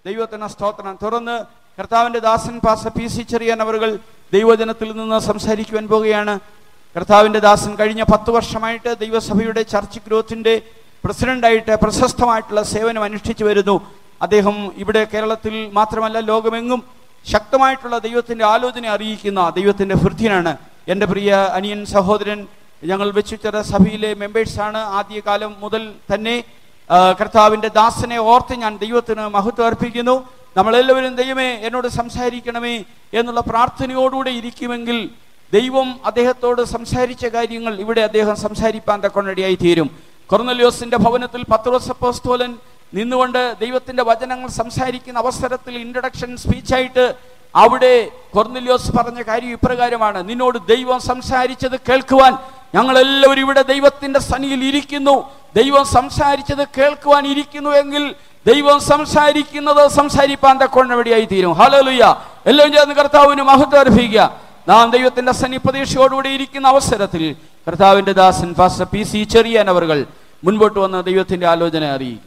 ദൈവത്തിന് സ്തോത്രം തുറന്ന് കർത്താവിന്റെ ദാസൻ പാസ പി സി ചെറിയാൻ അവറുകൾ ദൈവജനത്തിൽ നിന്ന് സംസാരിക്കുവാൻ പോവുകയാണ് കർത്താവിന്റെ ദാസൻ കഴിഞ്ഞ പത്ത് വർഷമായിട്ട് ദൈവസഭയുടെ ചർച്ച് ഗ്രോത്തിന്റെ പ്രസിഡന്റായിട്ട് പ്രശസ്തമായിട്ടുള്ള സേവനം അനുഷ്ഠിച്ചു വരുന്നു അദ്ദേഹം ഇവിടെ കേരളത്തിൽ മാത്രമല്ല ലോകമെങ്ങും ശക്തമായിട്ടുള്ള ദൈവത്തിന്റെ ആലോചന അറിയിക്കുന്ന ദൈവത്തിന്റെ ഹൃദ്യനാണ് എൻ്റെ പ്രിയ അനിയൻ സഹോദരൻ ഞങ്ങൾ വെച്ചുചെറ സഭയിലെ മെമ്പേഴ്സാണ് ആദ്യകാലം മുതൽ തന്നെ ആ, കർത്താവിന്റെ ദാസനെ ഓർത്ത് ഞാൻ ദൈവത്തിന് മഹത്വം അർപ്പിക്കുന്നു നമ്മളെല്ലാവരും ദൈവമേ എന്നോട് സംസാരിക്കണമേ എന്നുള്ള പ്രാർത്ഥനയോടുകൂടെ ഇരിക്കുമെങ്കിൽ ദൈവം അദ്ദേഹത്തോട് സംസാരിച്ച കാര്യങ്ങൾ ഇവിടെ അദ്ദേഹം സംസാരിപ്പാൻ തക്കൊണ്ടടിയായി തീരും കൊർന്നലിയോസിന്റെ ഭവനത്തിൽ പത്രോസപ്പോസ്തോലൻ നിന്നുകൊണ്ട് ദൈവത്തിന്റെ വചനങ്ങൾ സംസാരിക്കുന്ന അവസരത്തിൽ ഇൻട്രഡക്ഷൻ സ്പീച്ചായിട്ട് അവിടെ കൊർന്നലിയോസ് പറഞ്ഞ കാര്യം ഇപ്രകാരമാണ് നിന്നോട് ദൈവം സംസാരിച്ചത് കേൾക്കുവാൻ ഞങ്ങൾ എല്ലാവരും ഇവിടെ ദൈവത്തിന്റെ സനിയിൽ ഇരിക്കുന്നു ദൈവം സംസാരിച്ചത് കേൾക്കുവാൻ ഇരിക്കുന്നു എങ്കിൽ ദൈവം സംസാരിക്കുന്നത് സംസാരിപ്പാൻ തക്കൊണ്ടവടിയായി തീരും ഹലോലുയ്യ എല്ലാവരും ചേർന്ന് കർത്താവിന് മഹത്വം അർപ്പിക്കുക നാം ദൈവത്തിന്റെ സനി പ്രതീക്ഷയോടുകൂടി ഇരിക്കുന്ന അവസരത്തിൽ കർത്താവിന്റെ ദാസൻ ഫാസ്റ്റർ പി സി ചെറിയാൻ അവർകൾ മുൻപോട്ട് വന്ന ദൈവത്തിന്റെ ആലോചന അറിയിക്കും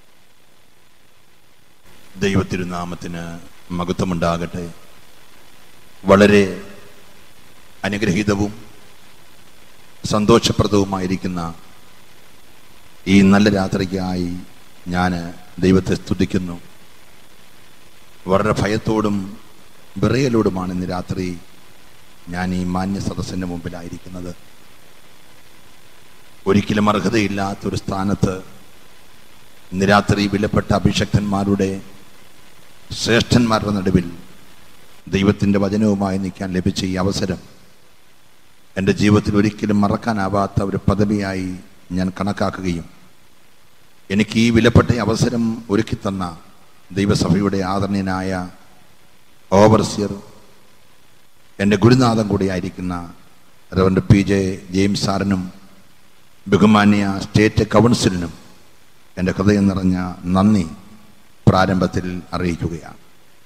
ദൈവത്തിരുനാമത്തിന് മഹത്വമുണ്ടാകട്ടെ വളരെ അനുഗ്രഹീതവും സന്തോഷപ്രദവുമായിരിക്കുന്ന ഈ നല്ല രാത്രിക്കായി ഞാൻ ദൈവത്തെ സ്തുതിക്കുന്നു വളരെ ഭയത്തോടും വിറയലോടുമാണ് ഇന്ന് രാത്രി ഞാൻ ഈ മാന്യ സദസ്സിൻ്റെ മുമ്പിലായിരിക്കുന്നത് ഒരിക്കലും അർഹതയില്ലാത്തൊരു സ്ഥാനത്ത് ഇന്ന് രാത്രി വിലപ്പെട്ട അഭിഷക്തന്മാരുടെ ശ്രേഷ്ഠന്മാരുടെ നടുവിൽ ദൈവത്തിൻ്റെ വചനവുമായി നിൽക്കാൻ ലഭിച്ച ഈ അവസരം എൻ്റെ ജീവിതത്തിൽ ഒരിക്കലും മറക്കാനാവാത്ത ഒരു പദവിയായി ഞാൻ കണക്കാക്കുകയും എനിക്ക് ഈ വിലപ്പെട്ട ഈ അവസരം ഒരുക്കി തന്ന ദൈവസഭയുടെ ആദരണീയനായ ഓവർസിയർ എൻ്റെ ഗുരുനാഥം കൂടിയായിരിക്കുന്ന റവൻ്റെ പി ജെ ജെയിംസ് സാറിനും ബഹുമാന്യ സ്റ്റേറ്റ് കൗൺസിലിനും എൻ്റെ ഹൃദയം നിറഞ്ഞ നന്ദി പ്രാരംഭത്തിൽ അറിയിക്കുകയാണ്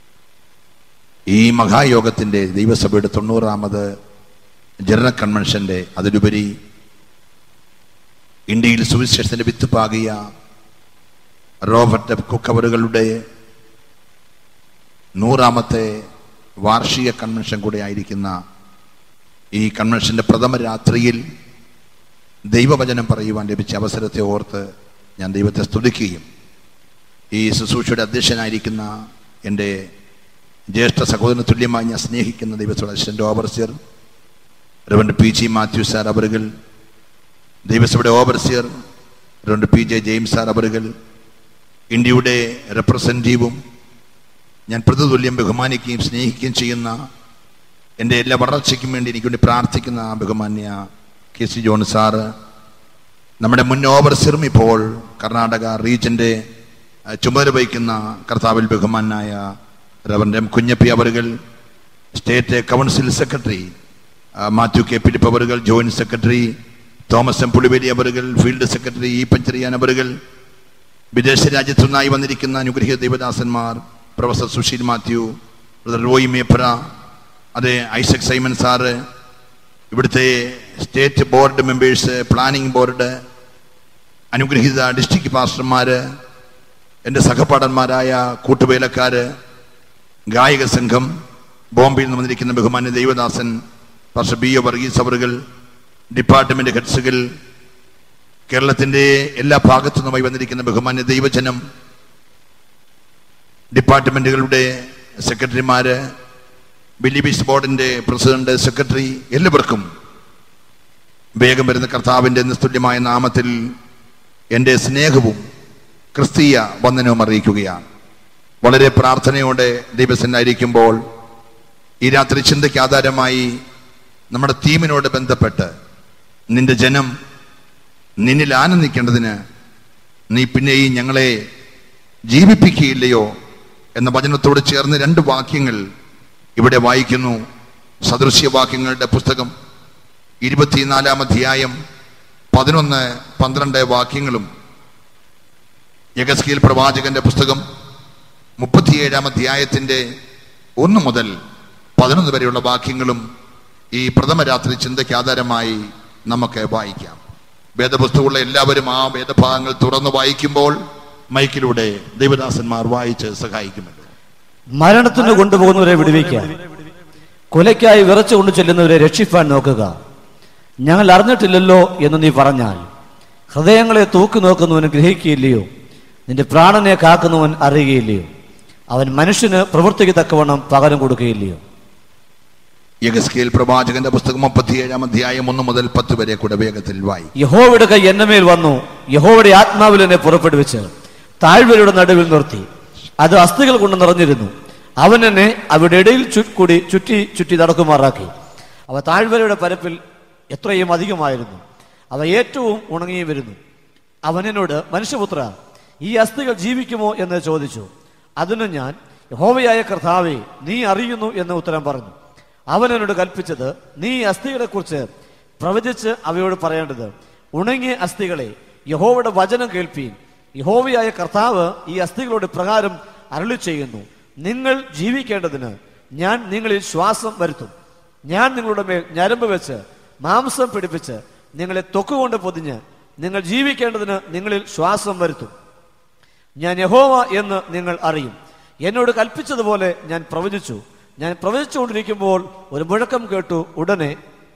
ഈ മഹായോഗത്തിൻ്റെ ദൈവസഭയുടെ തൊണ്ണൂറാമത് ജനറൽ കൺവെൻഷൻ്റെ അതിലുപരി ഇന്ത്യയിൽ സുവിശേഷത്തിൻ്റെ വിത്ത് പാകിയ റോബർട്ട് കുക്കവറുകളുടെ നൂറാമത്തെ വാർഷിക കൺവെൻഷൻ കൂടെ ആയിരിക്കുന്ന ഈ കൺവെൻഷൻ്റെ പ്രഥമ രാത്രിയിൽ ദൈവവചനം പറയുവാൻ ലഭിച്ച അവസരത്തെ ഓർത്ത് ഞാൻ ദൈവത്തെ സ്തുതിക്കുകയും ഈ ശുശ്രൂഷയുടെ അധ്യക്ഷനായിരിക്കുന്ന എൻ്റെ ജ്യേഷ്ഠ സഹോദരന് തുല്യമായി ഞാൻ സ്നേഹിക്കുന്ന ദൈവത്തോട് assistant overseer reverend P G Mathew sir അവറുകൾ ദൈവസഭയുടെ overseer reverend P J James sir അവറുകൾ ഇന്ത്യയുടെ റെപ്രസെൻറ്റീവും ഞാൻ പ്രതിതുല്യം ബഹുമാനിക്കുകയും സ്നേഹിക്കുകയും ചെയ്യുന്ന എൻ്റെ എല്ലാ വളർച്ചയ്ക്കും വേണ്ടി എനിക്ക് വേണ്ടി പ്രാർത്ഥിക്കുന്ന ബഹുമാന്യ കെ സി ജോൺ സാറ് നമ്മുടെ മുൻ ഓവർസിയറും ഇപ്പോൾ കർണാടക റീജന്റെ അഹ്, ചുമതല വഹിക്കുന്ന കർത്താവിൽ ബഹുമാനായ റവൻ എം കുഞ്ഞപ്പി അവറുകൾ state council secretary uh, Mathew K Philip അവറുകൾ joint secretary Thomas M Puliveli അവറുകൾ ഫീൽഡ് സെക്രട്ടറി ഇ പഞ്ചറിയാൻ അവറുകൾ വിദേശ രാജ്യത്തു നിന്നായി വന്നിരിക്കുന്ന അനുഗ്രഹീത ദേവദാസന്മാർ professor Susheel Mathew brother Roy Mepra അതെ ഐസക് സൈമൻ സാറ് ഇവിടുത്തെ state board members planning board അനുഗ്രഹീത ഡിസ്ട്രിക്ട് പാസ്റ്റർമാര് എൻ്റെ സഹപാഠന്മാരായ കൂട്ടുവേലക്കാര് ഗായക സംഘം ബോംബെയിൽ നിന്ന് വന്നിരിക്കുന്ന ബഹുമാന്യ ദൈവദാസൻ പാസ്റ്റർ ബി ഒ വർഗീസ് അവറുകൾ ഡിപ്പാർട്ട്മെന്റ് ഹെഡ്സുകൾ കേരളത്തിന്റെ എല്ലാ ഭാഗത്തു നിന്നുമായി വന്നിരിക്കുന്ന ബഹുമാന്യ ദൈവജനം ഡിപ്പാർട്ട്മെന്റുകളുടെ സെക്രട്ടറിമാര് ബിലീബീസ് ബോർഡിന്റെ പ്രസിഡന്റ് സെക്രട്ടറി എല്ലാവർക്കും വേഗം വരുന്ന കർത്താവിന്റെ നിസ്തുല്യമായ നാമത്തിൽ എൻ്റെ സ്നേഹവും ക്രിസ്തീയ വന്ദനവും അറിയിക്കുകയാണ് വളരെ പ്രാർത്ഥനയോടെ ദൈവസന്നായിരിക്കുമ്പോൾ ഈ രാത്രി ചിന്തയ്ക്ക് ആധാരമായി നമ്മുടെ തീമിനോട് ബന്ധപ്പെട്ട് നിന്റെ ജനം നിന്നിൽ ആനന്ദിക്കേണ്ടതിന് നീ പിന്നെയും ഞങ്ങളെ ജീവിപ്പിക്കുകയില്ലയോ എന്ന വചനത്തോട് ചേർന്ന് രണ്ട് വാക്യങ്ങൾ ഇവിടെ വായിക്കുന്നു സദൃശ്യവാക്യങ്ങളുടെ പുസ്തകം ഇരുപത്തിനാലാം അധ്യായം പതിനൊന്ന് പന്ത്രണ്ട് വാക്യങ്ങളും യഗസ്കീൽ പ്രവാചകന്റെ പുസ്തകം മുപ്പത്തിയേഴാം അധ്യായത്തിന്റെ ഒന്ന് മുതൽ പതിനൊന്ന് വരെയുള്ള വാക്യങ്ങളും ഈ പ്രഥമ രാത്രി ചിന്തയ്ക്ക് ആധാരമായി നമുക്ക് വായിക്കാം വേദപുസ്തകമുള്ള എല്ലാവരും ആ വേദഭാഗങ്ങൾ തുറന്ന് വായിക്കുമ്പോൾ മൈക്കിലൂടെ ദൈവദാസന്മാർ വായിച്ച് സഹായിക്കുമല്ലോ മരണത്തിന് കൊണ്ടുപോകുന്നവരെ വിടുവിക്കാൻ കൊലയ്ക്കായി വിറച്ചു കൊണ്ടു ചെല്ലുന്നവരെ രക്ഷിപ്പാൻ നോക്കുക ഞങ്ങൾ അറിഞ്ഞിട്ടില്ലല്ലോ എന്ന് നീ പറഞ്ഞാൽ ഹൃദയങ്ങളെ തൂക്കി നോക്കുന്നവൻ ഗ്രഹിക്കുകയില്ലയോ നിന്റെ പ്രാണനെ കാക്കുന്നവൻ അറിയുകയില്ലയോ അവൻ മനുഷ്യന് പ്രവൃത്തിക്ക് തക്കവണ്ണം പകരം കൊടുക്കുകയില്ലയോ യഗസ്കേൽ പ്രവാചകന്റെ പുസ്തകം മുപ്പത്തിയേഴാം അധ്യായം ഒന്ന് മുതൽ പത്ത് വരെ കൂടെ വേഗത്തിൽ വായി യഹോവയുടെ കൈ എന്റെ മേൽ വന്നു യഹോവയുടെ ആത്മാവിൽ എന്നെ പുറപ്പെടുവിച്ച് താഴ്വരയുടെ നടുവിൽ നിർത്തി അത് അസ്ഥികൾ കൊണ്ട് നിറഞ്ഞിരുന്നു അവൻ എന്നെ അവിടെ ഇടയിൽ ചു- കൂടി ചുറ്റി ചുറ്റി നടക്കുമാറാക്കി അവ താഴ്വരയുടെ പരപ്പിൽ എത്രയും അധികമായിരുന്നു അവ ഏറ്റവും ഉണങ്ങി വരുന്നു അവൻ എന്നോട് മനുഷ്യപുത്ര ഈ അസ്ഥികൾ ജീവിക്കുമോ എന്ന് ചോദിച്ചു അതിന് ഞാൻ യഹോവയായ കർത്താവെ നീ അറിയുന്നു എന്ന് ഉത്തരം പറഞ്ഞു അവൻ എന്നോട് കൽപ്പിച്ചത് നീ ഈ അസ്ഥികളെ കുറിച്ച് പ്രവചിച്ച് അവയോട് പറയേണ്ടത് ഉണങ്ങിയ അസ്ഥികളെ യഹോവയുടെ വചനം കേൾപ്പീൻ യഹോവയായ കർത്താവ് ഈ അസ്ഥികളോട് പ്രകാരം അരുളി ചെയ്യുന്നു നിങ്ങൾ ജീവിക്കേണ്ടതിന് ഞാൻ നിങ്ങളിൽ ശ്വാസം വരുത്തും ഞാൻ നിങ്ങളുടെ മേൽ ഞരമ്പ് വെച്ച് മാംസം പിടിപ്പിച്ച് നിങ്ങളെ തൊക്കുകൊണ്ട് പൊതിഞ്ഞ് നിങ്ങൾ ജീവിക്കേണ്ടതിന് നിങ്ങളിൽ ശ്വാസം വരുത്തും ഞാൻ യഹോവ എന്ന് നിങ്ങൾ അറിയും എന്നോട് കൽപ്പിച്ചതുപോലെ ഞാൻ പ്രവചിച്ചു ഞാൻ പ്രവചിച്ചുകൊണ്ടിരിക്കുമ്പോൾ ഒരു മുഴക്കം കേട്ടു ഉടനെ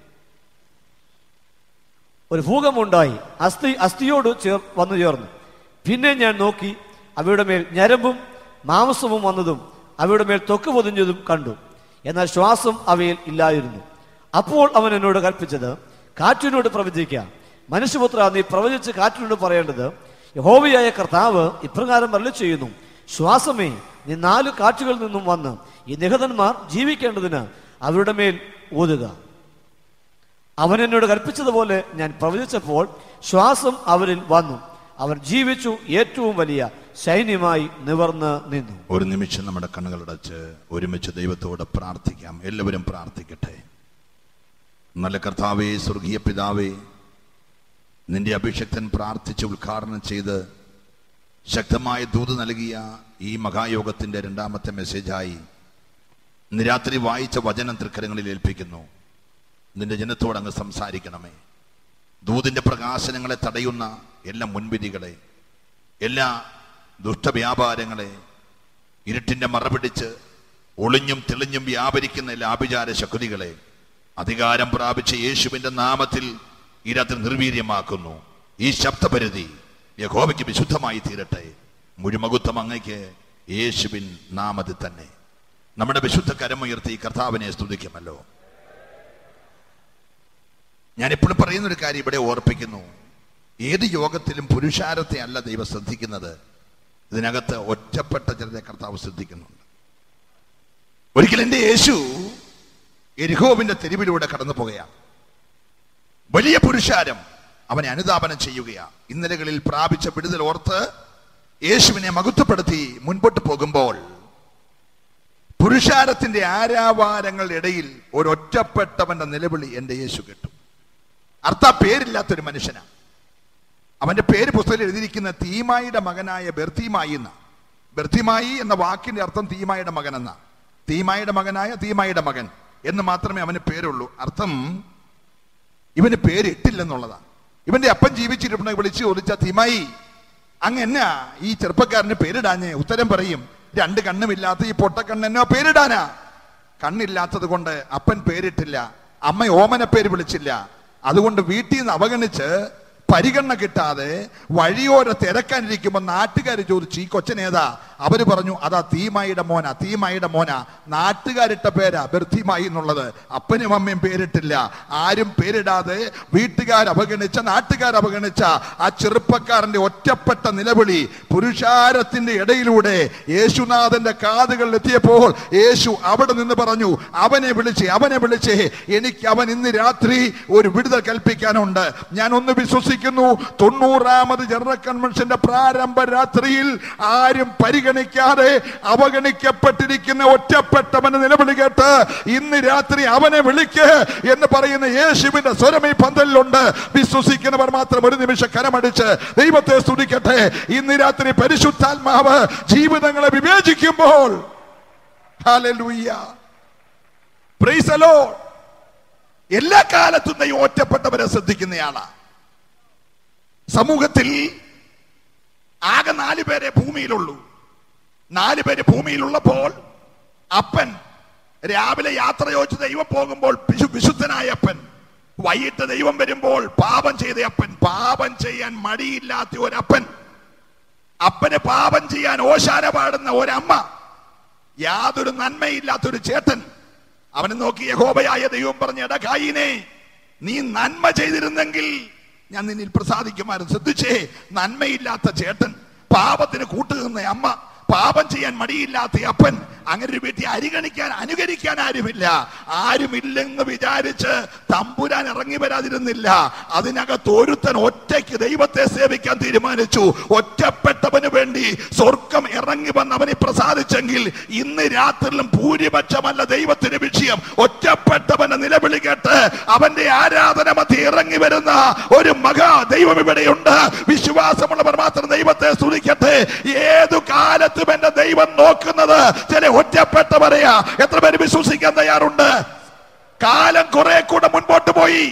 ഒരു ഭൂകമ്പമുണ്ടായി അസ്ഥി അസ്ഥിയോട് ചേർ വന്നു ചേർന്നു പിന്നെ ഞാൻ നോക്കി അവയുടെ മേൽ ഞരമ്പും മാംസവും വന്നതും അവയുടെ മേൽ തൊക്ക് പൊതിഞ്ഞതും കണ്ടു എന്നാൽ ശ്വാസം അവയിൽ ഇല്ലായിരുന്നു അപ്പോൾ അവൻ എന്നോട് കൽപ്പിച്ചത് കാറ്റിനോട് പ്രവചിക്കാം മനുഷ്യപുത്ര നീ പ്രവചിച്ച് കാറ്റിനോട് പറയേണ്ടത് യഹോവയായ കർത്താവ് ഇപ്രകാരം അരളി ചെയ്യുന്നു ശ്വാസമേ നീ നാല് കാറ്റുകളിൽ നിന്നും വന്ന് ഈ നിഹതന്മാർ ജീവിക്കേണ്ടതിന് അവരുടെ മേൽ ഊതുക അവൻ എന്നോട് കൽപ്പിച്ചതുപോലെ ഞാൻ പ്രവചിച്ചപ്പോൾ ശ്വാസം അവരിൽ വന്നു അവർ ജീവിച്ചു ഏറ്റവും വലിയ സൈന്യമായി നിവർന്ന് നിന്നു ഒരു നിമിഷം നമ്മുടെ കണ്ണുകളടച്ച് ഒരുമിച്ച് ദൈവത്തോട് പ്രാർത്ഥിക്കാം എല്ലാവരും പ്രാർത്ഥിക്കട്ടെ നല്ല കർത്താവേ സ്വർഗീയ പിതാവേ നിന്റെ അഭിഷക്തൻ പ്രാർത്ഥിച്ച് ഉദ്ഘാടനം ചെയ്ത് ശക്തമായ ദൂത് നൽകിയ ഈ മഹായോഗത്തിന്റെ രണ്ടാമത്തെ മെസ്സേജായി ഇന്ന് രാത്രി വായിച്ച വചനം തൃക്കരങ്ങളിൽ ഏൽപ്പിക്കുന്നു നിന്റെ ജനത്തോട് അങ്ങ് സംസാരിക്കണമേ ദൂതിന്റെ പ്രകാശനങ്ങളെ തടയുന്ന എല്ലാ മുൻവിധികളെ എല്ലാ ദുഷ്ടവ്യാപാരങ്ങളെ ഇരുട്ടിന്റെ മറപിടിച്ച് ഒളിഞ്ഞും തെളിഞ്ഞും വ്യാപരിക്കുന്ന എല്ലാ ആഭിചാര ശക്തികളെ അധികാരം പ്രാപിച്ച യേശുവിന്റെ നാമത്തിൽ ഈ രാത്രി നിർവീര്യമാക്കുന്നു ഈ ശബ്ദപരിധി യഹോവയ്ക്ക് വിശുദ്ധമായി തീരട്ടെ മുഴുമകുത്തം അങ്ങയ്ക്ക് യേശുവിൻ നാമത്തിൽ തന്നെ നമ്മുടെ വിശുദ്ധ കരമുയർത്തി കർത്താവിനെ സ്തുതിക്കുമല്ലോ ഞാൻ എപ്പോഴും പറയുന്ന ഒരു കാര്യം ഇവിടെ ഓർപ്പിക്കുന്നു ഏത് യോഗത്തിലും പുരുഷാരത്തെ അല്ല ദൈവം ശ്രദ്ധിക്കുന്നത് ഇതിനകത്ത് ഒറ്റപ്പെട്ട ചിലരെ കർത്താവ് ശ്രദ്ധിക്കുന്നുണ്ട് ഒരിക്കൽ എൻ്റെ യേശു എരിഹോവിന്റെ തെരുവിലൂടെ കടന്നു പോകുകയാണ് വലിയ പുരുഷാരം അവനെ അനുധാപനം ചെയ്യുകയാണ് ഇന്നലകളിൽ പ്രാപിച്ച വിടുതൽ ഓർത്ത് യേശുവിനെ മകുത്വപ്പെടുത്തി മുൻപോട്ട് പോകുമ്പോൾ പുരുഷാരത്തിന്റെ ആരാവാരങ്ങളുടെ ഇടയിൽ ഒരു ഒറ്റപ്പെട്ടവന്റെ നിലവിളി എൻ്റെ യേശു കേട്ടു അർത്ഥ പേരില്ലാത്തൊരു മനുഷ്യനാണ് അവന്റെ പേര് പുസ്തകത്തിൽ എഴുതിയിരിക്കുന്ന തീമായിയുടെ മകനായ ബെർത്തിമായി എന്ന ബെർത്തിമായി എന്ന വാക്കിന്റെ അർത്ഥം തീമായിയുടെ മകൻ എന്ന തീമായിയുടെ മകനായ തീമായിയുടെ മകൻ എന്ന് മാത്രമേ അവന് പേരുള്ളൂ അർത്ഥം ഇവന് പേര് ഇട്ടില്ലെന്നുള്ളതാണ് ഇവന്റെ അപ്പൻ ജീവിച്ചിരിപ്പുണ്ടെങ്കിൽ വിളിച്ച് ചോദിച്ച തീമായി അങ്ങ് എന്നാ ഈ ചെറുപ്പക്കാരന് പേരിടാഞ്ഞേ ഉത്തരം പറയും രണ്ട് കണ്ണുമില്ലാത്ത ഈ പൊട്ടക്കണ്ണെന്നോ പേരിടാനാ കണ്ണില്ലാത്തത് കൊണ്ട് അപ്പൻ പേരിട്ടില്ല അമ്മ ഓമന പേര് വിളിച്ചില്ല അതുകൊണ്ട് വീട്ടിൽ നിന്ന് അവഗണിച്ച് പരിഗണന കിട്ടാതെ വഴിയോര തിരക്കാനിരിക്കുമ്പോൾ നാട്ടുകാർ ചോദിച്ചു ഈ കൊച്ചനേതാ അവര് പറഞ്ഞു അതാ തീമായിയുടെ മോന തീമായിയുടെ മോന നാട്ടുകാരിട്ട പേരാ ബെർത്തിമായി എന്നുള്ളത് അപ്പനും അമ്മയും പേരിട്ടില്ല ആരും പേരിടാതെ വീട്ടുകാർ അവഗണിച്ച നാട്ടുകാർ അവഗണിച്ച ആ ചെറുപ്പക്കാരന്റെ ഒറ്റപ്പെട്ട നിലവിളി പുരുഷാരത്തിന്റെ ഇടയിലൂടെ യേശുനാഥന്റെ കാതുകളിൽ എത്തിയപ്പോൾ യേശു അവിടെ നിന്ന് പറഞ്ഞു അവനെ വിളിച്ചേ അവനെ വിളിച്ചേ എനിക്ക് അവൻ ഇന്ന് രാത്രി ഒരു വിടുതൽ കൽപ്പിക്കാനുണ്ട് ഞാൻ ഒന്ന് വിശ്വസിക്കുന്നു തൊണ്ണൂറാമത് ജനറൽ കൺവെൻഷന്റെ പ്രാരംഭ രാത്രിയിൽ ആരും പരിഗണിക്കാതെ അവഗണിക്കപ്പെട്ടിരിക്കുന്ന ഒറ്റപ്പെട്ടവന്റെ നിലവിളി കേട്ട് ഇന്ന് രാത്രി അവനെ വിളിക്ക് എന്ന് പറയുന്ന യേശുവിന്റെ സ്വരം ഈ പന്തലിലുണ്ട് വിശ്വസിക്കുന്നവർ മാത്രം ഒരു നിമിഷം കരമടിച്ച് ദൈവത്തെ സ്തുതിക്കട്ടെ ഇന്ന് രാത്രി പരിശുദ്ധാത്മാവ് ജീവിതങ്ങളെ വിവേചിക്കുമ്പോൾ Hallelujah. Praise the Lord. എല്ലാ കാലത്തും ദൈവം ഒറ്റപ്പെട്ടവരെ ശ്രദ്ധിക്കുന്നയാളാ സമൂഹത്തിൽ ആകെ നാല് പേരെ ഭൂമിയിലുള്ളൂ നാല് പേര് ഭൂമിയിലുള്ളപ്പോൾ അപ്പൻ രാവിലെ യാത്ര ചോദിച്ച് ദൈവം പോകുമ്പോൾ വിശു വിശുദ്ധനായ അപ്പൻ വൈകിട്ട് ദൈവം വരുമ്പോൾ പാപം ചെയ്ത അപ്പൻ പാപം ചെയ്യാൻ മടിയില്ലാത്ത ഒരപ്പൻ അപ്പന് പാപം ചെയ്യാൻ ഓശാന പാടുന്ന ഒരമ്മ യാതൊരു നന്മയില്ലാത്തൊരു ചേട്ടൻ അവനെ നോക്കി യഹോബയായ ദൈവം പറഞ്ഞ എടകായിനെ നീ നന്മ ചെയ്തിരുന്നെങ്കിൽ ഞാൻ നിന്നിൽ പ്രസാദിക്കുമായിരുന്നു ശ്രദ്ധിച്ചേ നന്മയില്ലാത്ത ചേട്ടൻ പാപത്തിന് കൂട്ടുനിന്ന അമ്മ പാപം ചെയ്യാൻ മടിയില്ലാത്ത അപ്പൻ അങ്ങനെ ഒരു വീട്ടിൽ അനുഗണിക്കാൻ അനുകരിക്കാൻ ആരുമില്ല ആരുമില്ലെന്ന് വിചാരിച്ച് തമ്പുരാൻ ഇറങ്ങി വരാതിരുന്നില്ല അതിനകത്ത് ഒരുത്തൻ ഒറ്റയ്ക്ക് ദൈവത്തെ സേവിക്കാൻ തീരുമാനിച്ചു ഒറ്റപ്പെട്ടവന് വേണ്ടി സ്വർഗം ഇറങ്ങി വന്ന് അവനെ പ്രസാദിച്ചെങ്കിൽ ഇന്ന് രാത്രിയിലും ഭൂരിപക്ഷമല്ല ദൈവത്തിന് വിഷയം ഒറ്റപ്പെട്ടവന്റെ നിലവിളി കേട്ട് അവന്റെ ആരാധന മധ്യ ഇറങ്ങി വരുന്ന ഒരു മഹാ ദൈവം ഇവിടെയുണ്ട് വിശ്വാസമുള്ളവർ മാത്രം ദൈവത്തെ സ്തുതിക്കട്ടെ ഏതു കാലത്തും എന്റെ ദൈവം നോക്കുന്നത് ചില ഒറ്റപ്പെട്ടവരെയാ എത്ര പേര് വിശ്വസിക്കാൻ തയ്യാറുണ്ട് കാലം കുറെ കൂടെ മുൻപോട്ട് പോയി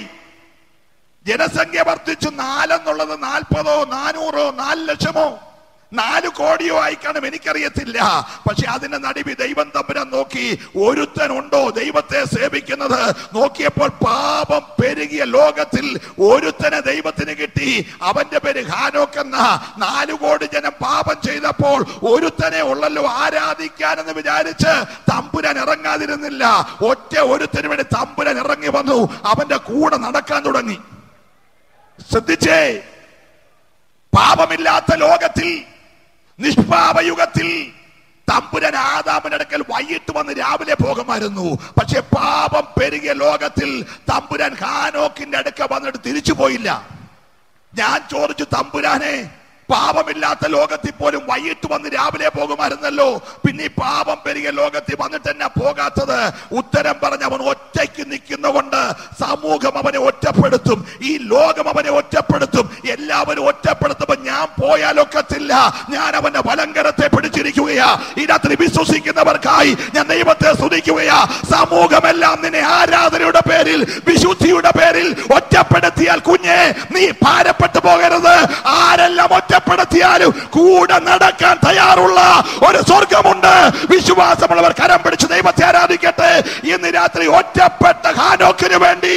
ജനസംഖ്യ വർദ്ധിച്ചു നാലെന്നുള്ളത് നാൽപ്പതോ നാനൂറോ നാല് ലക്ഷമോ നാല് കോടിയോ ആയി കാണും എനിക്കറിയത്തില്ല പക്ഷെ അതിന്റെ നടുവി ദൈവം തമ്പുരാൻ നോക്കി ഒരുത്തൻ ഉണ്ടോ ദൈവത്തെ സേവിക്കുന്നത് നോക്കിയപ്പോൾ പാപം പെരുകിയ ലോകത്തിൽ ഒരുത്തനെ ദൈവത്തിന് കിട്ടി അവന്റെ പേര് ഹാനോക്ക് എന്ന നാലു കോടി ജനം പാപം ചെയ്തപ്പോൾ ഒരുത്തനെ ഉള്ളല്ലോ ആരാധിക്കാനെന്ന് വിചാരിച്ച് തമ്പുരാൻ ഇറങ്ങാതിരുന്നില്ല ഒറ്റ ഒരുത്തന് വേണ്ടി തമ്പുരാൻ ഇറങ്ങി വന്നു അവന്റെ കൂടെ നടക്കാൻ തുടങ്ങി ശ്രദ്ധിച്ചേ പാപമില്ലാത്ത ലോകത്തിൽ നിഷ്പാപയുഗത്തിൽ തമ്പുരൻ ആദാമിനടുക്കൽ വൈകിട്ട് വന്ന് രാവിലെ പോകുമായിരുന്നു പക്ഷെ പാപം പെരുകിയ ലോകത്തിൽ തമ്പുരാൻ ഹാനോക്കിന്റെ അടുക്ക വന്നിട്ട് തിരിച്ചു പോയില്ല ഞാൻ ചോദിച്ചു തമ്പുരാനെ പാപമില്ലാത്ത ലോകത്തിൽ പോലും വൈകിട്ട് വന്ന് രാവിലെ പോകുമായിരുന്നല്ലോ പിന്നെ ഈ പാപം പെരുകിയ ലോകത്തിൽ വന്നിട്ട് തന്നെ പോകാത്തത് ഉത്തരം പറഞ്ഞ് അവൻ ഒറ്റയ്ക്ക് നിൽക്കുന്നതുകൊണ്ട് സമൂഹം അവനെ ഒറ്റപ്പെടുത്തും ഈ ലോകം അവനെ ഒറ്റപ്പെടുത്തും എല്ലാവരും ഒറ്റപ്പെടുത്തുമ്പോ ഞാൻ പോയാലൊക്കത്തില്ല ഞാൻ അവന്റെ വലങ്കരത്തെ പിടിച്ചിരിക്കുകയാ ഈ രാത്രി വിശ്വസിക്കുന്നവർക്കായി ഞാൻ ദൈവത്തെ സ്തുതിക്കുകയാ സമൂഹമെല്ലാം നിന്നെ ആരാധനയുടെ പേരിൽ വിശുദ്ധിയുടെ പേരിൽ ഒറ്റപ്പെടുത്തിയാൽ കുഞ്ഞെ നീ ഭാരപ്പെട്ടു പോകരുത് ആരെല്ലാം ഒറ്റപ്പെടുത്തിയാലും കൂടെ നടക്കാൻ തയ്യാറുള്ള ഒരു സ്വർഗമുണ്ട് വിശ്വാസമുള്ളവർ കരം പിടിച്ച് ദൈവത്തെ ആരാധിക്കട്ടെ ഇന്ന് രാത്രി ഒറ്റപ്പെട്ട ഹാനോക്കിന് വേണ്ടി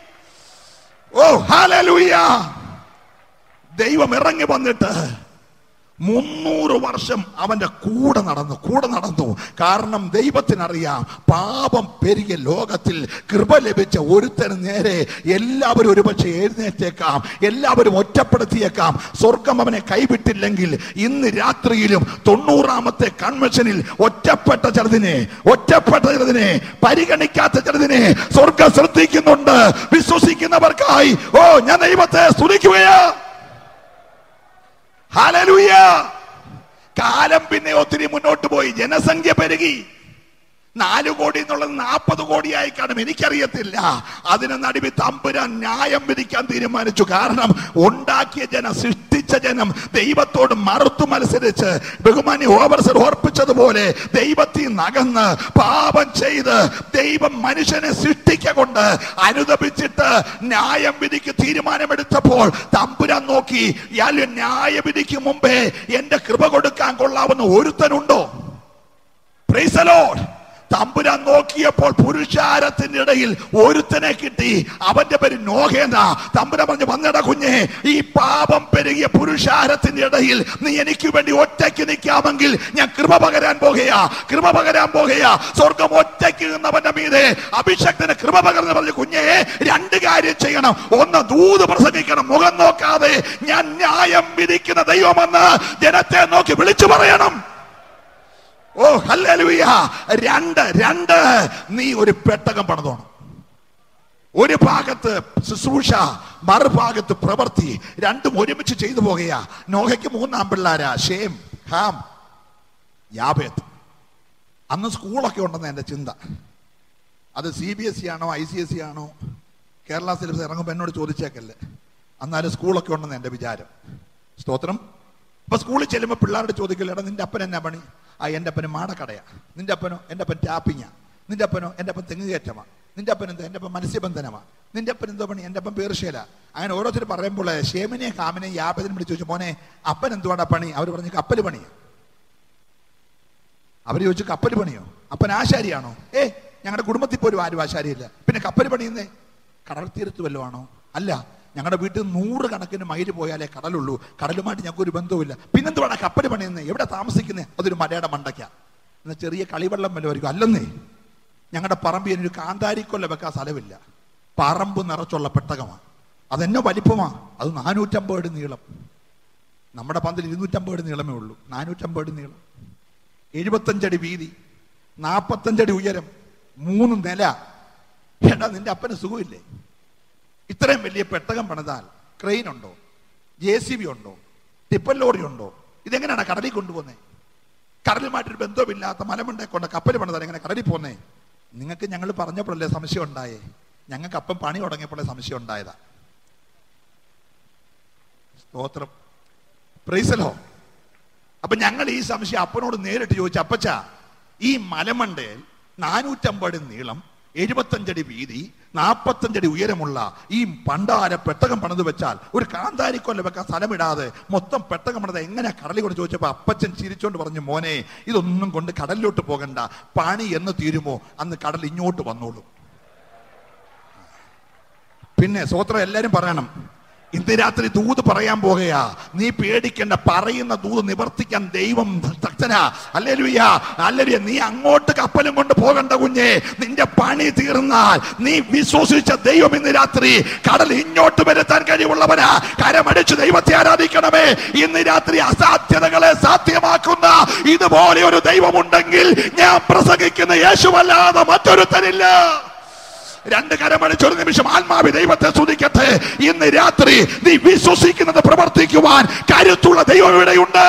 ഓ ഹാലലൂയ ദൈവം ഇറങ്ങി വന്നിട്ട് മുന്നൂറ് വർഷം അവന്റെ കൂടെ നടന്നു കൂടെ നടന്നു കാരണം ദൈവത്തിനറിയാം പാപം പെരുകിയ ലോകത്തിൽ കൃപ ലഭിച്ച ഒരുത്തന് നേരെ എല്ലാവരും ഒരുപക്ഷെ എഴുന്നേറ്റേക്കാം എല്ലാവരും ഒറ്റപ്പെടുത്തിയേക്കാം സ്വർഗം അവനെ കൈവിട്ടില്ലെങ്കിൽ ഇന്ന് രാത്രിയിലും തൊണ്ണൂറാമത്തെ കൺവെൻഷനിൽ ഒറ്റപ്പെട്ട ചിലതിനെ ഒറ്റപ്പെട്ട ചിലതിനെ പരിഗണിക്കാത്ത ചിലതിനെ സ്വർഗം ശ്രദ്ധിക്കുന്നുണ്ട് വിശ്വസിക്കുന്നവർക്കായി ഓ ഞാൻ ദൈവത്തെ സ്തുതിക്കുകയാ ഹല്ലേലൂയ കാലം പിന്നെ ഒത്തിരി മുന്നോട്ട് പോയി ജനസംഖ്യ പെരുകി നാല് കോടി എന്നുള്ളത് നാൽപ്പത് കോടിയായി കാണും എനിക്കറിയത്തില്ല അതിന് നടുവി തമ്പുരാൻ ന്യായം വിധിക്കാൻ തീരുമാനിച്ചു കാരണം ഉണ്ടാക്കിയ ജനം സൃഷ്ടിച്ച ജനം ദൈവത്തോട് മറുത്തു മത്സരിച്ച് ബഹുമാനി ഓവർസർ ഓർപ്പിച്ചതുപോലെ ദൈവത്തിൽ നകന്ന് പാപം ചെയ്ത് ദൈവം മനുഷ്യനെ സൃഷ്ടിക്ക കൊണ്ട് അനുദപിച്ചിട്ട് ന്യായം വിധിക്ക് തീരുമാനമെടുത്തപ്പോൾ തമ്പുരാൻ നോക്കി ഇയാൾ ന്യായവിധിക്ക് മുമ്പേ എന്റെ കൃപ കൊടുക്കാൻ കൊള്ളാവുന്ന ഒരുത്തനുണ്ടോ Praise the Lord. തമ്പുരാൻ നോക്കിയപ്പോൾ പുരുഷാരത്തിന്റെ ഇടയിൽ ഒരുത്തനെ കിട്ടി അവന്റെ പേര് നോഹേന തമ്പുരാൻ പറഞ്ഞു വന്നട കുഞ്ഞെ ഈ പാപം പെരുകിയ പുരുഷാരത്തിന്റെ ഇടയിൽ നീ എനിക്ക് വേണ്ടി ഒറ്റയ്ക്ക് നിൽക്കാമെങ്കിൽ ഞാൻ കൃപ പകരാൻ പോകുകയാ കൃപ പകരാൻ പോകുകയാ സ്വർഗം ഒറ്റയ്ക്ക് നിന്നവന്റെ മീതെ അഭിഷക്തന് കൃപ പകർന്ന് പറഞ്ഞു കുഞ്ഞെ രണ്ട് കാര്യം ചെയ്യണം ഒന്ന് ദൂത് പ്രസംഗിക്കണം മുഖം നോക്കാതെ ഞാൻ ന്യായം വിധിക്കുന്ന ദൈവമെന്ന് ജനത്തെ നോക്കി വിളിച്ചു പറയണം ഓ ഹല്ലേലൂയ രണ്ട് രണ്ട് നീ ഒരു പെട്ടകം പണിതോണം ഒരു ഭാഗത്ത് ശുശ്രൂഷ മറുഭാഗത്ത് പ്രവൃത്തി രണ്ടും ഒരുമിച്ച് ചെയ്തു പോകുകയാ നോഹയ്ക്ക് മൂന്നാം പിള്ളാരാ ഷേം ഹാം യാബേത്ത് അന്ന് സ്കൂളൊക്കെ ഉണ്ടെന്ന് എൻ്റെ ചിന്ത അത് സി ബി എസ് സി ആണോ ഐ സി എസ് സി ആണോ കേരള സിലബസ് ഇറങ്ങുമ്പോൾ എന്നോട് ചോദിച്ചേക്കല്ലേ എന്നാലും സ്കൂളൊക്കെ ഉണ്ടെന്ന് എൻ്റെ വിചാരം സ്തോത്രം ഇപ്പൊ സ്കൂളിൽ ചെല്ലുമ്പോൾ പിള്ളേരോട് ചോദിക്കില്ല എടാ നിന്റെ അപ്പൻ എന്നാ പണി ആ എൻ്റെ അപ്പന് മാടക്കടയാ നിന്റെ അപ്പനോ എൻ്റെ അപ്പൻ ടാപ്പിങ്ങാ നിന്റെ അപ്പനോ എൻ്റെ അപ്പൻ തെങ്ങ് കയറ്റമാ നിന്റെ അപ്പൻ എന്താ എൻ്റെ അപ്പൻ മത്സ്യബന്ധനമാ നിന്റെ അപ്പൻ എന്തോ പണി എൻ്റെ അപ്പൻ പേർഷ്യല അങ്ങനെ ഓരോരുത്തർ പറയുമ്പോൾ ഷേമിനെയും കാമിനെയും യാപതിനും വിളിച്ചു ചോദിച്ചു മോനെ അപ്പൻ എന്തുവാടാ പണി അവർ പറഞ്ഞു കപ്പൽ പണിയാ അവർ ചോദിച്ചു കപ്പൽ പണിയോ അപ്പൻ ആശാരിയാണോ ഏ ഞങ്ങളുടെ കുടുംബത്തിൽ പോലും ആരും ആശാരിയില്ല പിന്നെ കപ്പൽ പണിയുന്നേ കടൽ തീരത്ത് വല്ലതും ആണോ അല്ല ഞങ്ങളുടെ വീട്ടിൽ നൂറ് കണക്കിന് മൈല് പോയാലേ കടലുള്ളൂ കടലുമായിട്ട് ഞങ്ങൾക്ക് ഒരു ബന്ധവുമില്ല പിന്നെന്തുവാണ് കപ്പൽ പണിയുന്നത് എവിടെ താമസിക്കുന്നത് അതൊരു മലയുടെ മണ്ടയ്ക്ക എന്നാൽ ചെറിയ കളിവെള്ളം വല്ലതായിരിക്കും അല്ലെന്നേ ഞങ്ങളുടെ പറമ്പിൽ ഒരു കാന്താരിക്കൊല്ല വെക്കാൻ സ്ഥലമില്ല പറമ്പ് നിറച്ചുള്ള പെട്ടകമാണ് അതെന്നെ വലിപ്പമാ അത് നാനൂറ്റമ്പത് അടി നീളം നമ്മുടെ പന്തിൽ ഇരുന്നൂറ്റമ്പത് അടി നീളമേ ഉള്ളൂ നാനൂറ്റമ്പത് അടി നീളം എഴുപത്തഞ്ചടി വീതി നാൽപ്പത്തഞ്ചടി ഉയരം മൂന്ന് നില എടാ നിന്റെ അപ്പന് സുഖമില്ലേ ഇത്രയും വലിയ പെട്ടകം പണിതാൽ ക്രെയിൻ ഉണ്ടോ ജെ സി ബി ഉണ്ടോ ടിപ്പൽ ലോറി ഉണ്ടോ ഇതെങ്ങനെയാണ് കടലിൽ കൊണ്ടുപോകുന്നത് കടലുമായിട്ടൊരു ബന്ധവുമില്ലാത്ത മലമുണ്ടെ കൊണ്ട് കപ്പൽ പണിതാൽ എങ്ങനെ കടലിൽ പോന്നേ നിങ്ങൾക്ക് ഞങ്ങൾ പറഞ്ഞപ്പോഴല്ലേ സംശയം ഉണ്ടായേ ഞങ്ങൾക്ക് അപ്പം പണി തുടങ്ങിയപ്പോഴേ സംശയം ഉണ്ടായതാ സ്തോത്രം പ്രൈസലോ അപ്പൊ ഞങ്ങൾ ഈ സംശയം അപ്പനോട് നേരിട്ട് ചോദിച്ചു അപ്പച്ച ഈ മലമണ്ടയിൽ നാനൂറ്റമ്പത് നീളം എഴുപത്തഞ്ചടി വീതി നാൽപ്പത്തഞ്ചടി ഉയരമുള്ള ഈ പണ്ടാര പെട്ടകം പണിത് വെച്ചാൽ ഒരു കാന്താരിക്കൊല്ല വെക്കാൻ സ്ഥലമിടാതെ മൊത്തം പെട്ടകം പണിത് എങ്ങനെ കടലിൽ കൊണ്ട് ചോദിച്ചപ്പോ അപ്പച്ചൻ ചിരിച്ചോണ്ട് പറഞ്ഞു മോനെ ഇതൊന്നും കൊണ്ട് കടലിലോട്ട് പോകണ്ട പണി എന്ന് തീരുമോ അന്ന് കടൽ ഇങ്ങോട്ട് വന്നോളൂ പിന്നെ സ്വോത്രം എല്ലാരും പറയണം ഇന്ന് രാത്രി ദൂത് പറയാൻ പോകുകയാ നീ പേടിക്കണ്ട പറയുന്ന ദൂത് നിവർത്തിക്കാൻ ദൈവം ശക്തനാ അല്ലേലുയ്യ അല്ലേലുയ്യ നീ അങ്ങോട്ട് കപ്പലും കൊണ്ട് പോകണ്ട കുഞ്ഞെ നിന്റെ പണി തീർന്നാൽ നീ വിശ്വസിച്ച ദൈവം ഇന്ന് രാത്രി കടൽ ഇങ്ങോട്ട് വരുത്താൻ കഴിവുള്ളവനാ കരമടിച്ച് ദൈവത്തെ ആരാധിക്കണമേ ഇന്ന് രാത്രി അസാധ്യതകളെ സാധ്യമാക്കുന്ന ഇതുപോലെ ഒരു ദൈവമുണ്ടെങ്കിൽ ഞാൻ പ്രസംഗിക്കുന്ന യേശുവല്ലാതെ മറ്റൊരുത്തനില്ല രണ്ട് കരമണിച്ചൊരു നിമിഷം ആത്മാവി ദൈവത്തെ സ്തുതിക്കട്ടെ ഇന്ന് രാത്രി നീ വിശ്വസിക്കുന്നത് പ്രവർത്തിക്കുവാൻ കരുത്തുള്ള ദൈവം ഇവിടെയുണ്ട്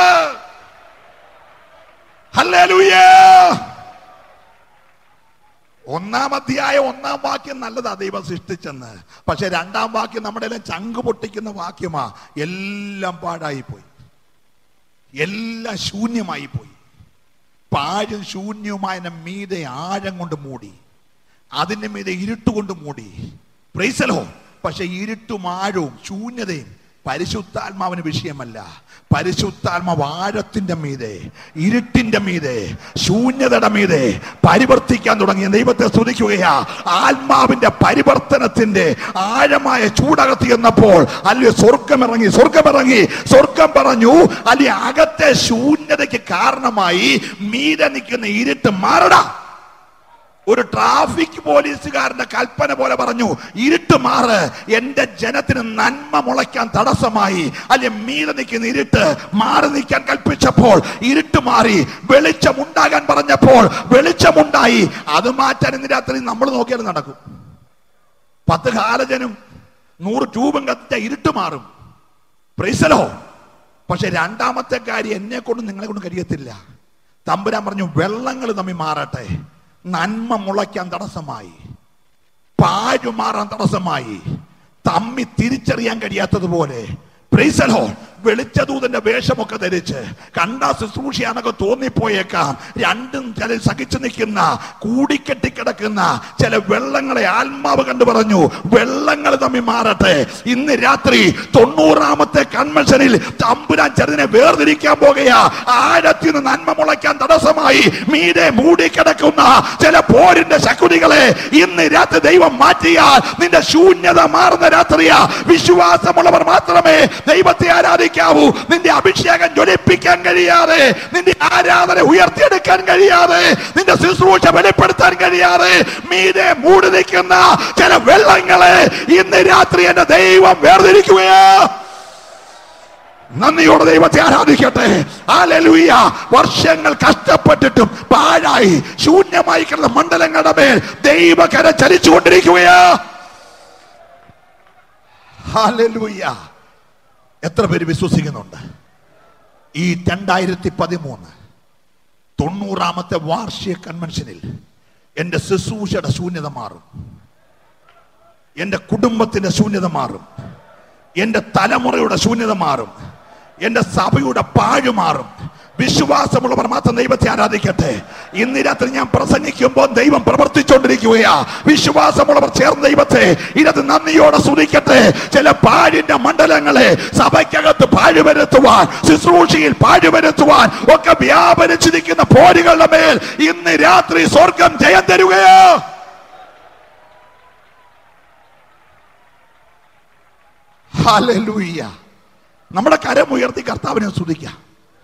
ഹല്ലേലൂയ ഒന്നാം അധ്യായം ഒന്നാം വാക്യം നല്ലതാ ദൈവം സൃഷ്ടിച്ചെന്ന് പക്ഷെ രണ്ടാം വാക്യം നമ്മുടെ എല്ലാം ചങ്ക് പൊട്ടിക്കുന്ന വാക്യമാ എല്ലാം പാഴായി പോയി എല്ലാം ശൂന്യമായി പോയി പാഴും ശൂന്യവുമായ മീതെ ആഴം കൊണ്ട് മൂടി അതിന്റെ മീതെ ഇരുട്ടുകൊണ്ട് മൂടി പ്രൈസലോ പക്ഷെ ഇരുട്ടും ആഴവും ശൂന്യതയും പരിശുദ്ധാത്മാവിന് വിഷയമല്ല പരിശുദ്ധാത്മാവ് ആഴത്തിന്റെ മീതെ ഇരുട്ടിന്റെ മീതെ ശൂന്യതയുടെ മീതെ പരിവർത്തിക്കാൻ തുടങ്ങിയ ദൈവത്തെ സ്തുതിക്കുകയാ ആത്മാവിന്റെ പരിവർത്തനത്തിന്റെ ആഴമായ ചൂടകത്തി എന്നപ്പോൾ അല്ലെ സ്വർഗമിറങ്ങി സ്വർഗമിറങ്ങി സ്വർഗം പറഞ്ഞു അല്ലെ അകത്തെ ശൂന്യതയ്ക്ക് കാരണമായി മീതെ നിൽക്കുന്ന ഇരുട്ട് മാറടാ ഒരു ട്രാഫിക് പോലീസുകാരന്റെ കൽപ്പന പോലെ പറഞ്ഞു ഇരുട്ട് മാറ് എന്റെ ജനത്തിന് നന്മ മുളയ്ക്കാൻ തടസ്സമായി അല്ലെ മീതെ നിൽക്കുന്ന ഇരുട്ട് മാറി നിൽക്കാൻ കൽപ്പിച്ചപ്പോൾ ഇരുട്ട് മാറി വെളിച്ചം ഉണ്ടാകാൻ പറഞ്ഞപ്പോൾ വെളിച്ചമുണ്ടായി അത് മാറ്റാൻ ഇന്ന് രാത്രി നമ്മൾ നോക്കിയാലും നടക്കും പത്ത് കാലജനും നൂറ് ട്യൂബും കത്തിച്ച ഇരുട്ട് മാറും പ്രൈസലോ പക്ഷെ രണ്ടാമത്തെ കാര്യം എന്നെ കൊണ്ട് നിങ്ങളെ കൊണ്ട് കഴിയത്തില്ല തമ്പുരാൻ പറഞ്ഞു വെള്ളങ്ങൾ തമ്മിൽ മാറട്ടെ നന്മ മുളയ്ക്കാൻ തടസ്സമായി പാഴു മാറാൻ തടസ്സമായി തമ്മി തിരിച്ചറിയാൻ കഴിയാത്തതുപോലെ പ്രൈസലോ വെളിച്ചദൂതന്റെ വേഷമൊക്കെ ധരിച്ച് കണ്ട ശുശ്രൂഷയാണൊക്കെ തോന്നിപ്പോയേക്കാം രണ്ടും ചില സഹിച്ചു നിൽക്കുന്ന കൂടിക്കെട്ടി കിടക്കുന്ന ചില വെള്ളങ്ങളെ ആത്മാവ് കണ്ടു പറഞ്ഞു വെള്ളങ്ങൾ തമ്മിൽ മാറട്ടെ ഇന്ന് രാത്രി തൊണ്ണൂറാമത്തെ കൺവെൻഷനിൽ തമ്പുരാൻ ചെറുതിനെ വേർതിരിക്കാൻ പോകുകയാ ആഴത്തിൽ നിന്ന് നന്മ മുളയ്ക്കാൻ തടസ്സമായി മീതെ മൂടിക്കിടക്കുന്ന ചില പോരിന്റെ ശകുനികളെ ഇന്ന് രാത്രി ദൈവം മാറ്റിയാൽ നിന്റെ ശൂന്യത മാറുന്ന രാത്രിയാ വിശ്വാസമുള്ളവർ മാത്രമേ ദൈവത്തെ ആരാധിക്കാവൂ നിന്റെ അഭിഷേകം ജ്വലിപ്പിക്കാൻ കഴിയാതെ നിന്റെ ആരാധന ഉയർത്തിയെടുക്കാൻ കഴിയാതെ നിന്റെ ശുശ്രൂഷ വെളിപ്പെടുത്താൻ കഴിയാതെ മീതെ മൂടി നിൽക്കുന്ന ചില വെള്ളങ്ങളെ ഇന്ന് രാത്രി എന്റെ ദൈവം വേർതിരിക്കുകയാ നന്ദിയോടെ ദൈവത്തെ ആരാധിക്കട്ടെ ഹല്ലേലൂയ വർഷങ്ങൾ കഷ്ടപ്പെട്ടിട്ടും പാഴായി ശൂന്യമായി കിടന്ന മണ്ഡലങ്ങളുടെ മേൽ ദൈവകര ചലിച്ചുകൊണ്ടിരിക്കുകയാ ഹല്ലേലൂയ എത്ര പേര് വിശ്വസിക്കുന്നുണ്ട് ഈ രണ്ടായിരത്തി പതിമൂന്ന് തൊണ്ണൂറാമത്തെ വാർഷിക കൺവെൻഷനിൽ എന്റെ ശുശ്രൂഷയുടെ ശൂന്യത മാറും എന്റെ കുടുംബത്തിന്റെ ശൂന്യത മാറും എന്റെ തലമുറയുടെ ശൂന്യത മാറും എന്റെ സഭയുടെ പാഴ് മാറും വിശ്വാസമുള്ളവർ മാത്രം ദൈവത്തെ ആരാധിക്കട്ടെ ഇന്ന് രാത്രി ഞാൻ പ്രസംഗിക്കുമ്പോൾ ദൈവം പ്രവർത്തിച്ചുകൊണ്ടിരിക്കുകയാ വിശ്വാസമുള്ളവർ ചേർന്ന് ദൈവത്തെ ഇന്നത് നന്ദിയോടെ സ്തുതിക്കട്ടെ ചില പാഴിന്റെ മണ്ഡലങ്ങളെ സഭയ്ക്കകത്ത് പാഴുവരുത്തുവാൻ ശുശ്രൂഷയിൽ പാഴുവരുത്തുവാൻ ഒക്കെ വ്യാപരിച്ചിരിക്കുന്ന പോരുകളുടെ മേൽ ഇന്ന് രാത്രി സ്വർഗം ജയം തരുകയോ ഹല്ലേലൂയ നമ്മുടെ കരം ഉയർത്തി കർത്താവിനെ സ്തുതിക്കാം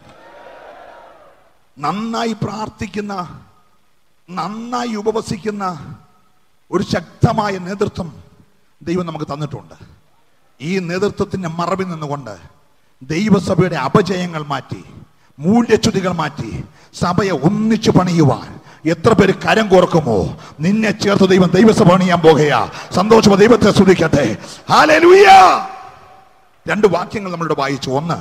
നന്നായി പ്രാർത്ഥിക്കുന്ന നന്നായി ഉപവസിക്കുന്ന ഒരു ശക്തമായ നേതൃത്വം ദൈവം നമുക്ക് തന്നിട്ടുണ്ട് ഈ നേതൃത്വത്തിന്റെ മറവിൽ നിന്നുകൊണ്ട് ദൈവസഭയുടെ അപജയങ്ങൾ മാറ്റി മൂല്യച്യുതികൾ മാറ്റി സഭയെ ഒന്നിച്ചു പണിയുവാൻ എത്ര പേര് കരം കോർക്കുമോ നിന്നെ ചേർത്ത് ദൈവം ദൈവസഭ പണിയാൻ പോകുകയാ സന്തോഷം ദൈവത്തെ സ്തുതിക്കട്ടെ ഹാലൂയ രണ്ട് വാക്യങ്ങൾ നമ്മളിവിടെ വായിച്ചു ഒന്ന്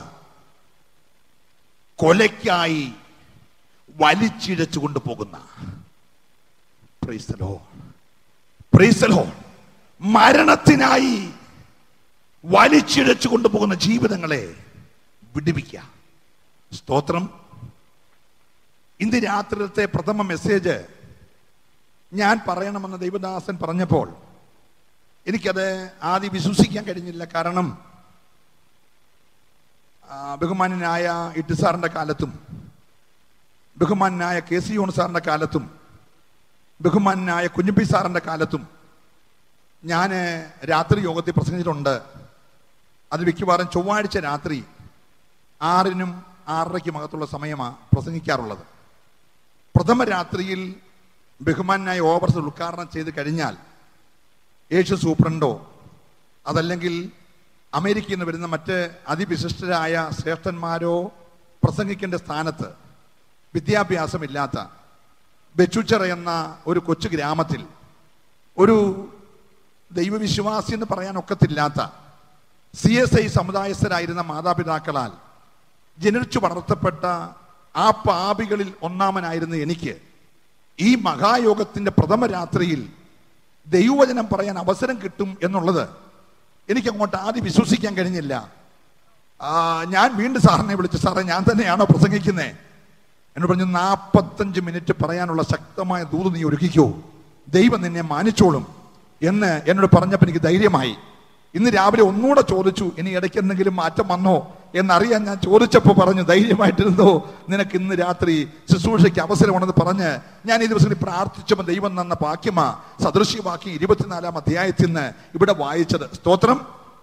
കൊലയ്ക്കായി വലിച്ചിഴച്ചു കൊണ്ടുപോകുന്ന Praise the Lord. Praise the Lord. മരണത്തിനായി വലിച്ചിഴച്ചു കൊണ്ടുപോകുന്ന ജീവിതങ്ങളെ വിടുവിക്കുക സ്തോത്രം ഇന്ന് രാത്രിയിലത്തെ പ്രഥമ മെസ്സേജ് ഞാൻ പറയണമെന്ന് ദൈവദാസൻ പറഞ്ഞപ്പോൾ എനിക്കത് ആദ്യം വിശ്വസിക്കാൻ കഴിഞ്ഞില്ല കാരണം ആ, ബഹുമാനനായ ഇട്ട് സാറിന്റെ കാലത്തും ബഹുമാനായ കെ സി യോൺ സാറിന്റെ കാലത്തും ബഹുമാനായ കുഞ്ഞുപ്പി സാറിന്റെ കാലത്തും ഞാൻ രാത്രി യോഗത്തിൽ പ്രസംഗിച്ചിട്ടുണ്ട് അത് മിക്കവാറും ചൊവ്വാഴ്ച രാത്രി ആറിനും ആറരയ്ക്കും അകത്തുള്ള സമയമാണ് പ്രസംഗിക്കാറുള്ളത് പ്രഥമ രാത്രിയിൽ ബഹുമാനായ ഓവർസ് ഉദ്ഘാടനം ചെയ്ത് കഴിഞ്ഞാൽ യേശു സൂപ്രണ്ടോ അതല്ലെങ്കിൽ അമേരിക്കയിൽ നിന്ന് വരുന്ന മറ്റ് അതിവിശിഷ്ടരായ ശ്രേഷ്ഠന്മാരോ പ്രസംഗിക്കേണ്ട സ്ഥാനത്ത് വിദ്യാഭ്യാസമില്ലാത്ത ബെച്ചുച്ചറ എന്ന ഒരു കൊച്ചു ഗ്രാമത്തിൽ ഒരു ദൈവവിശ്വാസി എന്ന് പറയാൻ ഒക്കത്തില്ലാത്ത സി എസ് ഐ സമുദായസ്ഥരായിരുന്ന മാതാപിതാക്കളാൽ ജനിച്ചു വളർത്തപ്പെട്ട ആ പാപികളിൽ ഒന്നാമനായിരുന്ന എനിക്ക് ഈ മഹായോഗത്തിന്റെ പ്രഥമ രാത്രിയിൽ ദൈവവചനം പറയാൻ അവസരം കിട്ടും എന്നുള്ളത് എനിക്ക് അങ്ങോട്ട് ആദ്യം വിശ്വസിക്കാൻ കഴിഞ്ഞില്ല ആ, ഞാൻ വീണ്ടും സാറിനെ വിളിച്ചു സാറേ ഞാൻ തന്നെയാണോ പ്രസംഗിക്കുന്നത് എന്നോട് പറഞ്ഞു നാൽപ്പത്തഞ്ച് മിനിറ്റ് പറയാനുള്ള ശക്തമായ ദൂത് നീ ഒരുക്കിക്കോ ദൈവം നിന്നെ മാനിച്ചോളും എന്ന് എന്നോട് പറഞ്ഞപ്പോൾ എനിക്ക് ധൈര്യമായി ഇന്ന് രാവിലെ ഒന്നുകൂടെ ചോദിച്ചു ഇനി ഇടയ്ക്ക് എന്തെങ്കിലും മാറ്റം വന്നോ എന്നറിയാൻ ഞാൻ ചോദിച്ചപ്പോൾ പറഞ്ഞു ധൈര്യമായിട്ടിരുന്നോ നിനക്ക് ഇന്ന് രാത്രി ശുശ്രൂഷയ്ക്ക് അവസരമുണ്ടെന്ന് പറഞ്ഞ് ഞാൻ ഈ ദിവസങ്ങളിൽ പ്രാർത്ഥിച്ചപ്പോൾ ദൈവം തന്ന വാക്യമാ സദൃശ്യവാക്യം ഇരുപത്തിനാലാം അധ്യായത്തിൽ നിന്ന് ഇവിടെ വായിച്ചത് സ്തോത്രം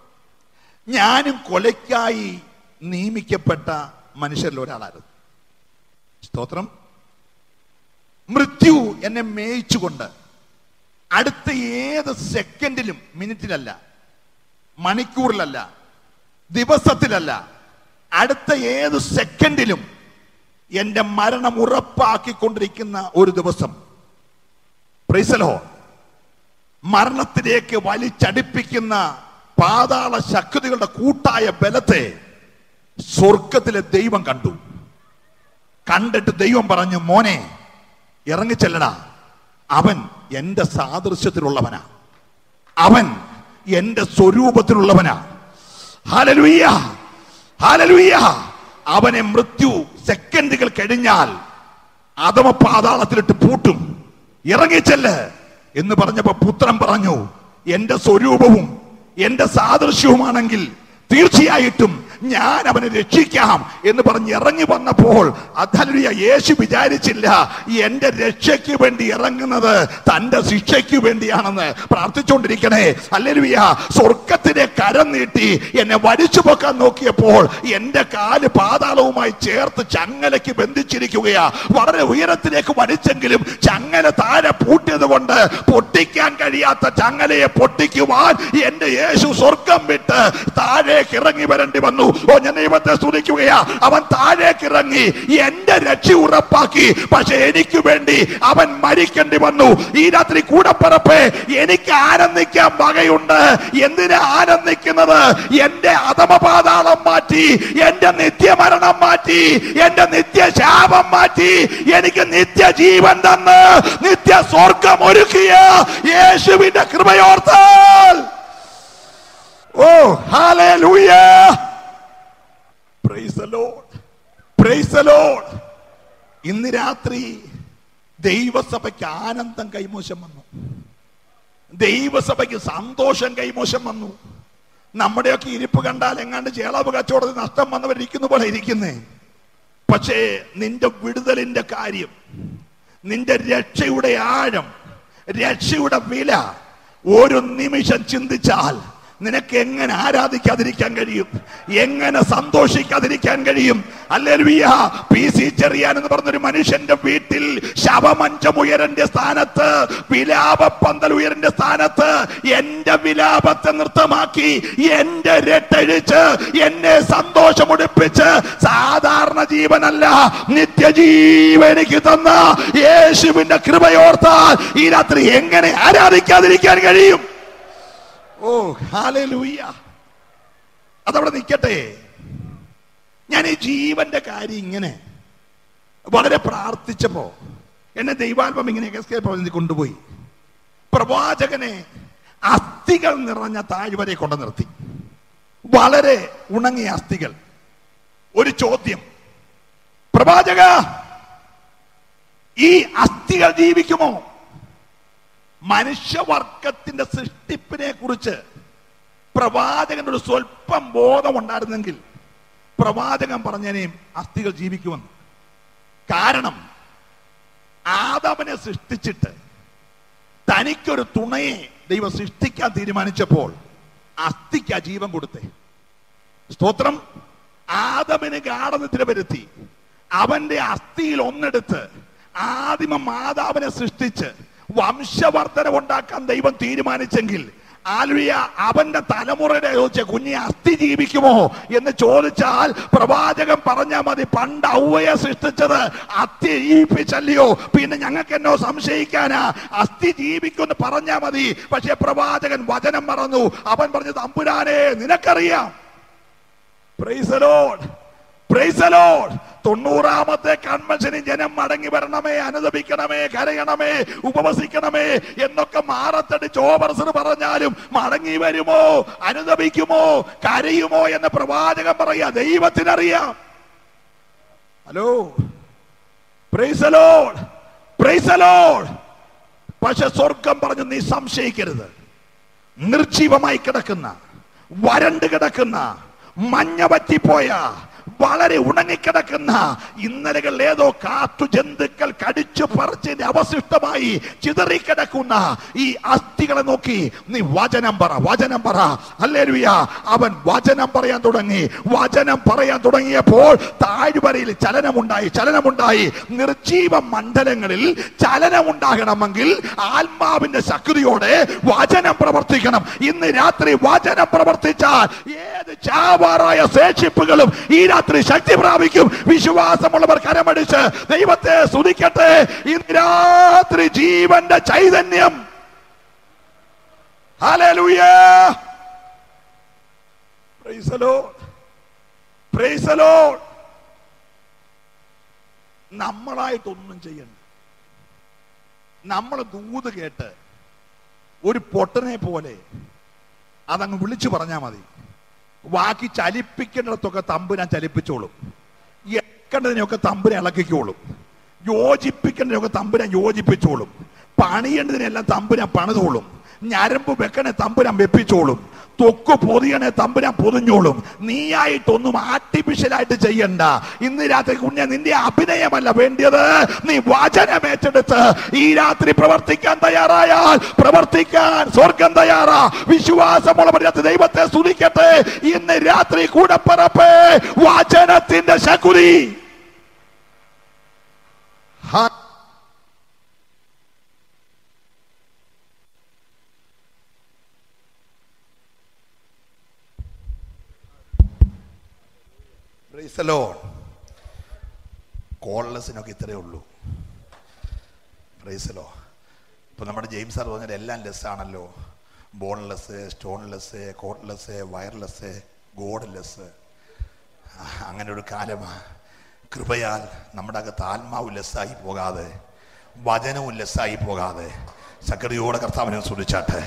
ഞാനും കൊലയ്ക്കായി നിയമിക്കപ്പെട്ട മനുഷ്യരിൽ ഒരാളായിരുന്നു സ്തോത്രം മൃത്യു എന്നെ മേയിച്ചുകൊണ്ട് അടുത്ത ഏത് സെക്കൻഡിലും മിനിറ്റിലല്ല മണിക്കൂറിലല്ല ദിവസത്തിലല്ല അടുത്ത ഏത് സെക്കൻഡിലും എന്റെ മരണം ഉറപ്പാക്കിക്കൊണ്ടിരിക്കുന്ന ഒരു ദിവസം പ്രൈസലോ മരണത്തിലേക്ക് വലിച്ചടിപ്പിക്കുന്ന പാതാള ശക്തികളുടെ കൂട്ടായ ബലത്തെ സ്വർഗത്തിലെ ദൈവം കണ്ടു കണ്ടിട്ട് ദൈവം പറഞ്ഞു മോനെ ഇറങ്ങിച്ചെല്ലടാ അവൻ എന്റെ സാദൃശ്യത്തിലുള്ളവനാ അവൻ എന്റെ സ്വരൂപത്തിലുള്ളവനാ ഹാലലുയ്യ ഹാലലുയ്യ അവനെ മൃത്യു സെക്കൻഡുകൾ കഴിഞ്ഞാൽ അധമ പാതാളത്തിലിട്ട് പൂട്ടും ഇറങ്ങിച്ചെല്ല് എന്ന് പറഞ്ഞപ്പോ പുത്രൻ പറഞ്ഞു എന്റെ സ്വരൂപവും എന്റെ സാദൃശ്യവുമാണെങ്കിൽ തീർച്ചയായിട്ടും ഞാൻ അവനെ രക്ഷിക്കാം എന്ന് പറഞ്ഞ് ഇറങ്ങി വന്നപ്പോൾ അതല്ല യേശു വിചാരിച്ചില്ല എന്റെ രക്ഷയ്ക്ക് വേണ്ടി ഇറങ്ങുന്നത് തന്റെ ശിക്ഷയ്ക്ക് വേണ്ടിയാണെന്ന് പ്രാർത്ഥിച്ചുകൊണ്ടിരിക്കണേ അല്ലെലുയ സ്വർഗത്തിനെ കരം നീട്ടി എന്നെ വലിച്ചു പൊക്കാൻ നോക്കിയപ്പോൾ എന്റെ കാല് പാതാളവുമായി ചേർത്ത് ചങ്ങലയ്ക്ക് ബന്ധിച്ചിരിക്കുകയാ വളരെ ഉയരത്തിലേക്ക് വലിച്ചെങ്കിലും ചങ്ങല താഴെ പൂട്ടിയത് കൊണ്ട് പൊട്ടിക്കാൻ കഴിയാത്ത ചങ്ങലയെ പൊട്ടിക്കുവാൻ എന്റെ യേശു സ്വർഗം വിട്ട് താഴേക്ക് ഇറങ്ങി വരേണ്ടി വന്നു ഓ ഞാൻ ദൈവത്തെ സ്തുതിക്കുകയാ അവൻ താഴേക്ക് ഇറങ്ങി എന്റെ രക്ഷ ഉറപ്പാക്കി പക്ഷെ എനിക്ക് വേണ്ടി അവൻ മരിക്കേണ്ടി വന്നു ഈ രാത്രി കൂടപ്പറപ്പ് എനിക്ക് ആനന്ദിക്കാൻ വകയുണ്ട് എന്തിനാ ആനന്ദിക്കുന്നത് എന്റെ അധമപാതാളം മാറ്റി എന്റെ നിത്യമരണം മാറ്റി എന്റെ നിത്യശാപം മാറ്റി എനിക്ക് നിത്യജീവൻ തന്ന് നിത്യ സ്വർഗം ഒരുക്കിയ യേശുവിന്റെ കൃപയോർത്താൽ ഓ hallelujah praise the lord Praise the Lord. ഇന്ന് രാത്രി ദൈവസഭയ്ക്ക് ആനന്ദം കൈമോശം വന്നു ദൈവസഭയ്ക്ക് സന്തോഷം കൈമോശം വന്നു നമ്മുടെയൊക്കെ ഇരിപ്പ് കണ്ടാൽ എങ്ങാണ്ട് ചേളവ് കച്ചവടത്തിൽ നഷ്ടം വന്നവരിയ്ക്കുന്ന പോലെ ഇരിക്കുന്നേ പക്ഷേ നിന്റെ വിടുതലിന്റെ കാര്യം നിന്റെ രക്ഷയുടെ ആഴം രക്ഷയുടെ വില ഒരു നിമിഷം ചിന്തിച്ചാൽ നിനക്ക് എങ്ങനെ ആരാധിക്കാതിരിക്കാൻ കഴിയും എങ്ങനെ സന്തോഷിക്കാതിരിക്കാൻ കഴിയും അല്ലേലുയ്യ പി സി ചെറിയാൻ എന്ന് പറഞ്ഞൊരു മനുഷ്യന്റെ വീട്ടിൽ ശവമഞ്ചം ഉയരന്റെ സ്ഥാനത്ത് വിലാപ പന്തൽ ഉയരന്റെ സ്ഥാനത്ത് എന്റെ വിലാപത്തെ നൃത്തമാക്കി എന്റെ രട്ടഴിച്ച് എന്നെ സന്തോഷമുടിപ്പിച്ച് സാധാരണ ജീവനല്ല നിത്യജീവൻ എനിക്ക് തന്ന യേശുവിന്റെ കൃപയോർത്താൽ ഈ രാത്രി എങ്ങനെ ആരാധിക്കാതിരിക്കാൻ കഴിയും ഓ ഹാലൂയ്യ അതവിടെ നിൽക്കട്ടെ ഞാൻ ഈ ജീവന്റെ കാര്യം ഇങ്ങനെ വളരെ പ്രാർത്ഥിച്ചപ്പോ എന്നെ ദൈവാത്മം ഇങ്ങനെ എസ്കേ പ്രവചനത്തിൽ കൊണ്ടുപോയി പ്രവാചകനെ അസ്ഥികൾ നിറഞ്ഞ താഴ്വരെ കൊണ്ടു നിർത്തി വളരെ ഉണങ്ങിയ അസ്ഥികൾ ഒരു ചോദ്യം പ്രവാചക ഈ അസ്ഥികൾ ജീവിക്കുമോ മനുഷ്യവർഗത്തിന്റെ സൃഷ്ടിപ്പിനെ കുറിച്ച് പ്രവാചകന് ഒരു സ്വല്പം ബോധമുണ്ടായിരുന്നെങ്കിൽ പ്രവാചകൻ പറഞ്ഞതിനെയും അസ്ഥികൾ ജീവിക്കുമെന്ന് കാരണം ആദവനെ സൃഷ്ടിച്ചിട്ട് തനിക്കൊരു തുണയെ ദൈവം സൃഷ്ടിക്കാൻ തീരുമാനിച്ചപ്പോൾ അസ്ഥിക്ക് ജീവൻ കൊടുത്തേ സ്തോത്രം ആദമിന് ഗാഠനത്തിന് വരുത്തി അവന്റെ അസ്ഥിയിൽ ഒന്നെടുത്ത് ആദിമ മാതാവിനെ സൃഷ്ടിച്ച് വംശവർദ്ധന ഉണ്ടാക്കാൻ ദൈവം തീരുമാനിച്ചെങ്കിൽ ആലുയ അവന്റെ തലമുറയുടെ ചോദിച്ച കുഞ്ഞെ അസ്ഥി ജീവിക്കുമോ എന്ന് ചോദിച്ചാൽ പ്രവാചകൻ പറഞ്ഞാൽ മതി പണ്ട് ഔവയെ സൃഷ്ടിച്ചത് അസ്ഥി ജീവിപ്പിച്ചല്ലയോ പിന്നെ ഞങ്ങൾക്ക് എന്നോ സംശയിക്കാനാ അസ്ഥി ജീവിക്കുമെന്ന് പറഞ്ഞാൽ മതി പക്ഷെ പ്രവാചകൻ വചനം മറന്നു അവൻ പറഞ്ഞത് അമ്പുരാനെ നിനക്കറിയാം Praise the Lord. Praise the Lord. തൊണ്ണൂറാമത്തെ കൺവെൻഷനിൽ ജനം മടങ്ങി വരണമേ അനുദപിക്കണമേ കരയണമേ ഉപവസിക്കണമേ എന്നൊക്കെ മാറത്തടി ചോബർസർ പറഞ്ഞാലും മടങ്ങി വരുമോ അനുദപിക്കുമോ കരയുമോ എന്ന് പ്രവാചകൻ പറയാ ദൈവത്തിനറിയാം hello praise lord praise lord പക്ഷെ സ്വർഗം പറഞ്ഞു നീ സംശയിക്കരുത് നിർജീവമായി കിടക്കുന്ന വരണ്ട് കിടക്കുന്ന മഞ്ഞ പറ്റിപ്പോയ വളരെ ഉണങ്ങിക്കിടക്കുന്ന ഇന്നലകൾ ഏതോ കാട്ടു ജന്തുക്കൾ കടിച്ചു പറിച്ചതിന്റെ അവശിഷ്ടമായി ചിതറിക്കിടക്കുന്ന ഈ അസ്ഥികളെ നോക്കി നീ വചനം പറ വചനം പറ അല്ലേലുയ അവൻ വചനം പറയാൻ തുടങ്ങി വചനം പറയാൻ തുടങ്ങിയപ്പോൾ താഴ്വരയിൽ ചലനമുണ്ടായി ചലനമുണ്ടായി നിർജീവ മണ്ഡലങ്ങളിൽ ചലനമുണ്ടാകണമെങ്കിൽ ആത്മാവിന്റെ ശക്തിയോടെ വചനം പ്രവർത്തിക്കണം ഇന്ന് രാത്രി വചനം പ്രവർത്തിച്ചാൽ ഏത് ചാവാറായ ശേഷിപ്പുകളും ഈ രാത്രി ശക്തി പ്രാപിക്കും വിശ്വാസമുള്ളവർ കരമടിച്ച് ദൈവത്തെ സ്തുതിക്കട്ടെ ഇന്ന് രാത്രി ജീവന്റെ ചൈതന്യം Hallelujah. Praise the Lord. Praise the Lord. നമ്മളായിട്ടൊന്നും ചെയ്യണ്ട നമ്മൾ ദൂത് കേട്ട് ഒരു പൊട്ടനെ പോലെ അതങ്ങ് വിളിച്ചു പറഞ്ഞാൽ മതി ബാക്കി ചലിപ്പിക്കേണ്ടിടത്തൊക്കെ തമ്പുരാൻ ചലിപ്പിച്ചോളും ഇളക്കേണ്ടതിനെയൊക്കെ തമ്പുരാൻ ഇളക്കിക്കോളും യോജിപ്പിക്കേണ്ടതിനൊക്കെ തമ്പുരാൻ യോജിപ്പിച്ചോളും പണിയേണ്ടതിനെല്ലാം തമ്പുരാൻ പണിതോളും ഞരമ്പ് വെക്കണേ തമ്പുരാൻ വെപ്പിച്ചോളും തൊക്ക് പൊതിയണേ തമ്പുരാൻ പൊതിഞ്ഞോളും നീയായിട്ടൊന്നും ആർട്ടിഫിഷ്യലായിട്ട് ചെയ്യണ്ട ഇന്ന് രാത്രി കുഞ്ഞ നിന്റെ അഭിനയമല്ല വേണ്ടിയത് നീ വചനം ഏറ്റെടുത്ത് ഈ രാത്രി പ്രവർത്തിക്കാൻ തയ്യാറായാൽ പ്രവർത്തിക്കാൻ സ്വർഗം തയ്യാറാ വിശ്വാസമുള്ളവർ രാത്രി ദൈവത്തെ സ്തുതിക്കട്ടെ ഇന്ന് രാത്രി കൂടെ പറപ്പേ വചനത്തിന്റെ ശകുതി ഹാ Praise the Lord. കോൾലെസ്സിനൊക്കെ ഇത്രയേ ഉള്ളൂ പ്രൈസലോ ഇപ്പൊ നമ്മുടെ ജെയിംസ് സാർ പറഞ്ഞത് എല്ലാം ലെസ് ആണല്ലോ boneless stoneless cordless wireless godless അങ്ങനെ ഒരു കാലമാണ് കൃപയാൽ നമ്മുടെ അകത്ത് ആത്മാവ് ലെസ്സായി പോകാതെ വചനവും ലെസ്സായി പോകാതെ സക്കറിയോടെ കർത്താവിനെ സൂചിച്ചാട്ടെ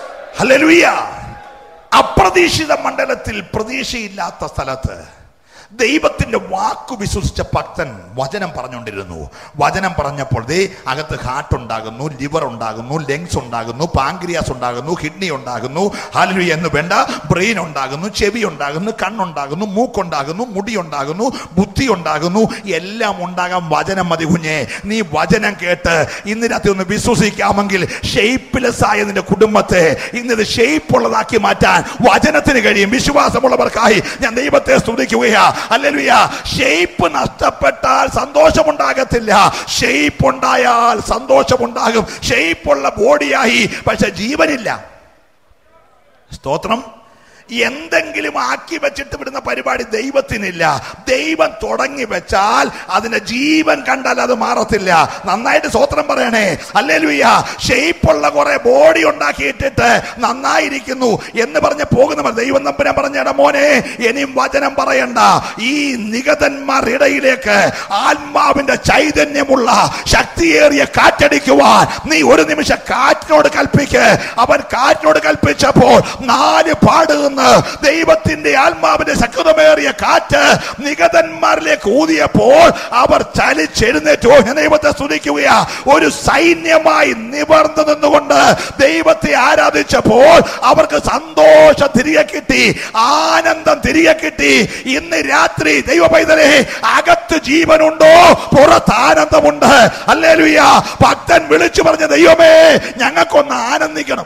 ഹല്ലേലൂയ അപ്രതീക്ഷിത മണ്ഡലത്തിൽ പ്രതീക്ഷയില്ലാത്ത സ്ഥലത്ത് ദൈവത്തിന്റെ വാക്കു വിശ്വസിച്ച ഭക്തൻ വചനം പറഞ്ഞുകൊണ്ടിരുന്നു വചനം പറഞ്ഞപ്പോൾ ദേ അകത്ത് ഹാർട്ട് ഉണ്ടാകുന്നു ലിവർ ഉണ്ടാകുന്നു ലെങ്സ് ഉണ്ടാകുന്നു പാങ്ക്രിയാസ് ഉണ്ടാകുന്നു കിഡ്നി ഉണ്ടാകുന്നു ഹാലലു എന്ന് വേണ്ട ബ്രെയിൻ ഉണ്ടാകുന്നു ചെവി ഉണ്ടാകുന്നു കണ്ണുണ്ടാകുന്നു മൂക്കുണ്ടാകുന്നു മുടി ഉണ്ടാകുന്നു ബുദ്ധി ഉണ്ടാകുന്നു എല്ലാം ഉണ്ടാകാൻ വചനം മതി കുഞ്ഞെ നീ വചനം കേട്ട് ഇന്ന് രാത്രി ഒന്ന് വിശ്വസിക്കാമെങ്കിൽ ഷെയ്പ്പ്ലെസ് ആയ നിന്റെ കുടുംബത്തെ ഇന്നത് ഷെയ്പ്പ് ഉള്ളതാക്കി മാറ്റാൻ വചനത്തിന് കഴിയും വിശ്വാസമുള്ളവർക്കായി ഞാൻ ദൈവത്തെ സ്തുതിക്കുകയാ അല്ലെലുയ ഷെയ്പ്പ് നഷ്ടപ്പെട്ടാൽ സന്തോഷമുണ്ടാകത്തില്ല ഷെയ്പ്പ് ഉണ്ടായാൽ സന്തോഷമുണ്ടാകും ഷെയ്പ്പുള്ള ബോഡിയായി പക്ഷെ ജീവനില്ല സ്തോത്രം എന്തെങ്കിലും ആക്കി വെച്ചിട്ട് വിടുന്ന പരിപാടി ദൈവത്തിനില്ല ദൈവം തുടങ്ങി വെച്ചാൽ അതിന്റെ ജീവൻ കണ്ടാൽ അത് മാറത്തില്ല നന്നായിട്ട് സ്വത്രം പറയണേ അല്ലേ ലുയ്യ ഷെയ്പ്പുള്ള കുറെ ബോഡി ഉണ്ടാക്കിയിട്ടിട്ട് നന്നായിരിക്കുന്നു എന്ന് പറഞ്ഞ് പോകുന്നവർ ദൈവം നമ്പരം പറഞ്ഞ മോനെ ഇനിയും വചനം പറയണ്ട ഈ നിഗതന്മാർ ഇടയിലേക്ക് ആത്മാവിന്റെ ചൈതന്യമുള്ള ശക്തിയേറിയ കാറ്റടിക്കുവാൻ നീ ഒരു നിമിഷം കാറ്റിനോട് കൽപ്പിക്ക് അവൻ കാറ്റിനോട് കൽപ്പിച്ചപ്പോൾ നാല് പാടുന്ന ദൈവത്തിന്റെ ആത്മാവിന്റെ ശക്തമേറിയ കാറ്റ് നിഗതന്മാരിലേക്ക് ഊതിയപ്പോൾ അവർ ചലിച്ചെഴുന്നേറ്റോ ഞാൻ ദൈവത്തെ സ്തുതിക്കുകയാ ഒരു സൈന്യമായി നിവർന്നു നിന്നുകൊണ്ട് ദൈവത്തെ ആരാധിച്ചപ്പോൾ അവർക്ക് സന്തോഷം തിരികെ കിട്ടി ആനന്ദം തിരികെ കിട്ടി ഇന്ന് രാത്രി ദൈവ പൈതലേ അകത്ത് ജീവനുണ്ടോ പുറത്ത് ആനന്ദമുണ്ട് അല്ലേ ഭക്തൻ വിളിച്ചു പറഞ്ഞ ദൈവമേ ഞങ്ങൾക്കൊന്ന് ആനന്ദിക്കണം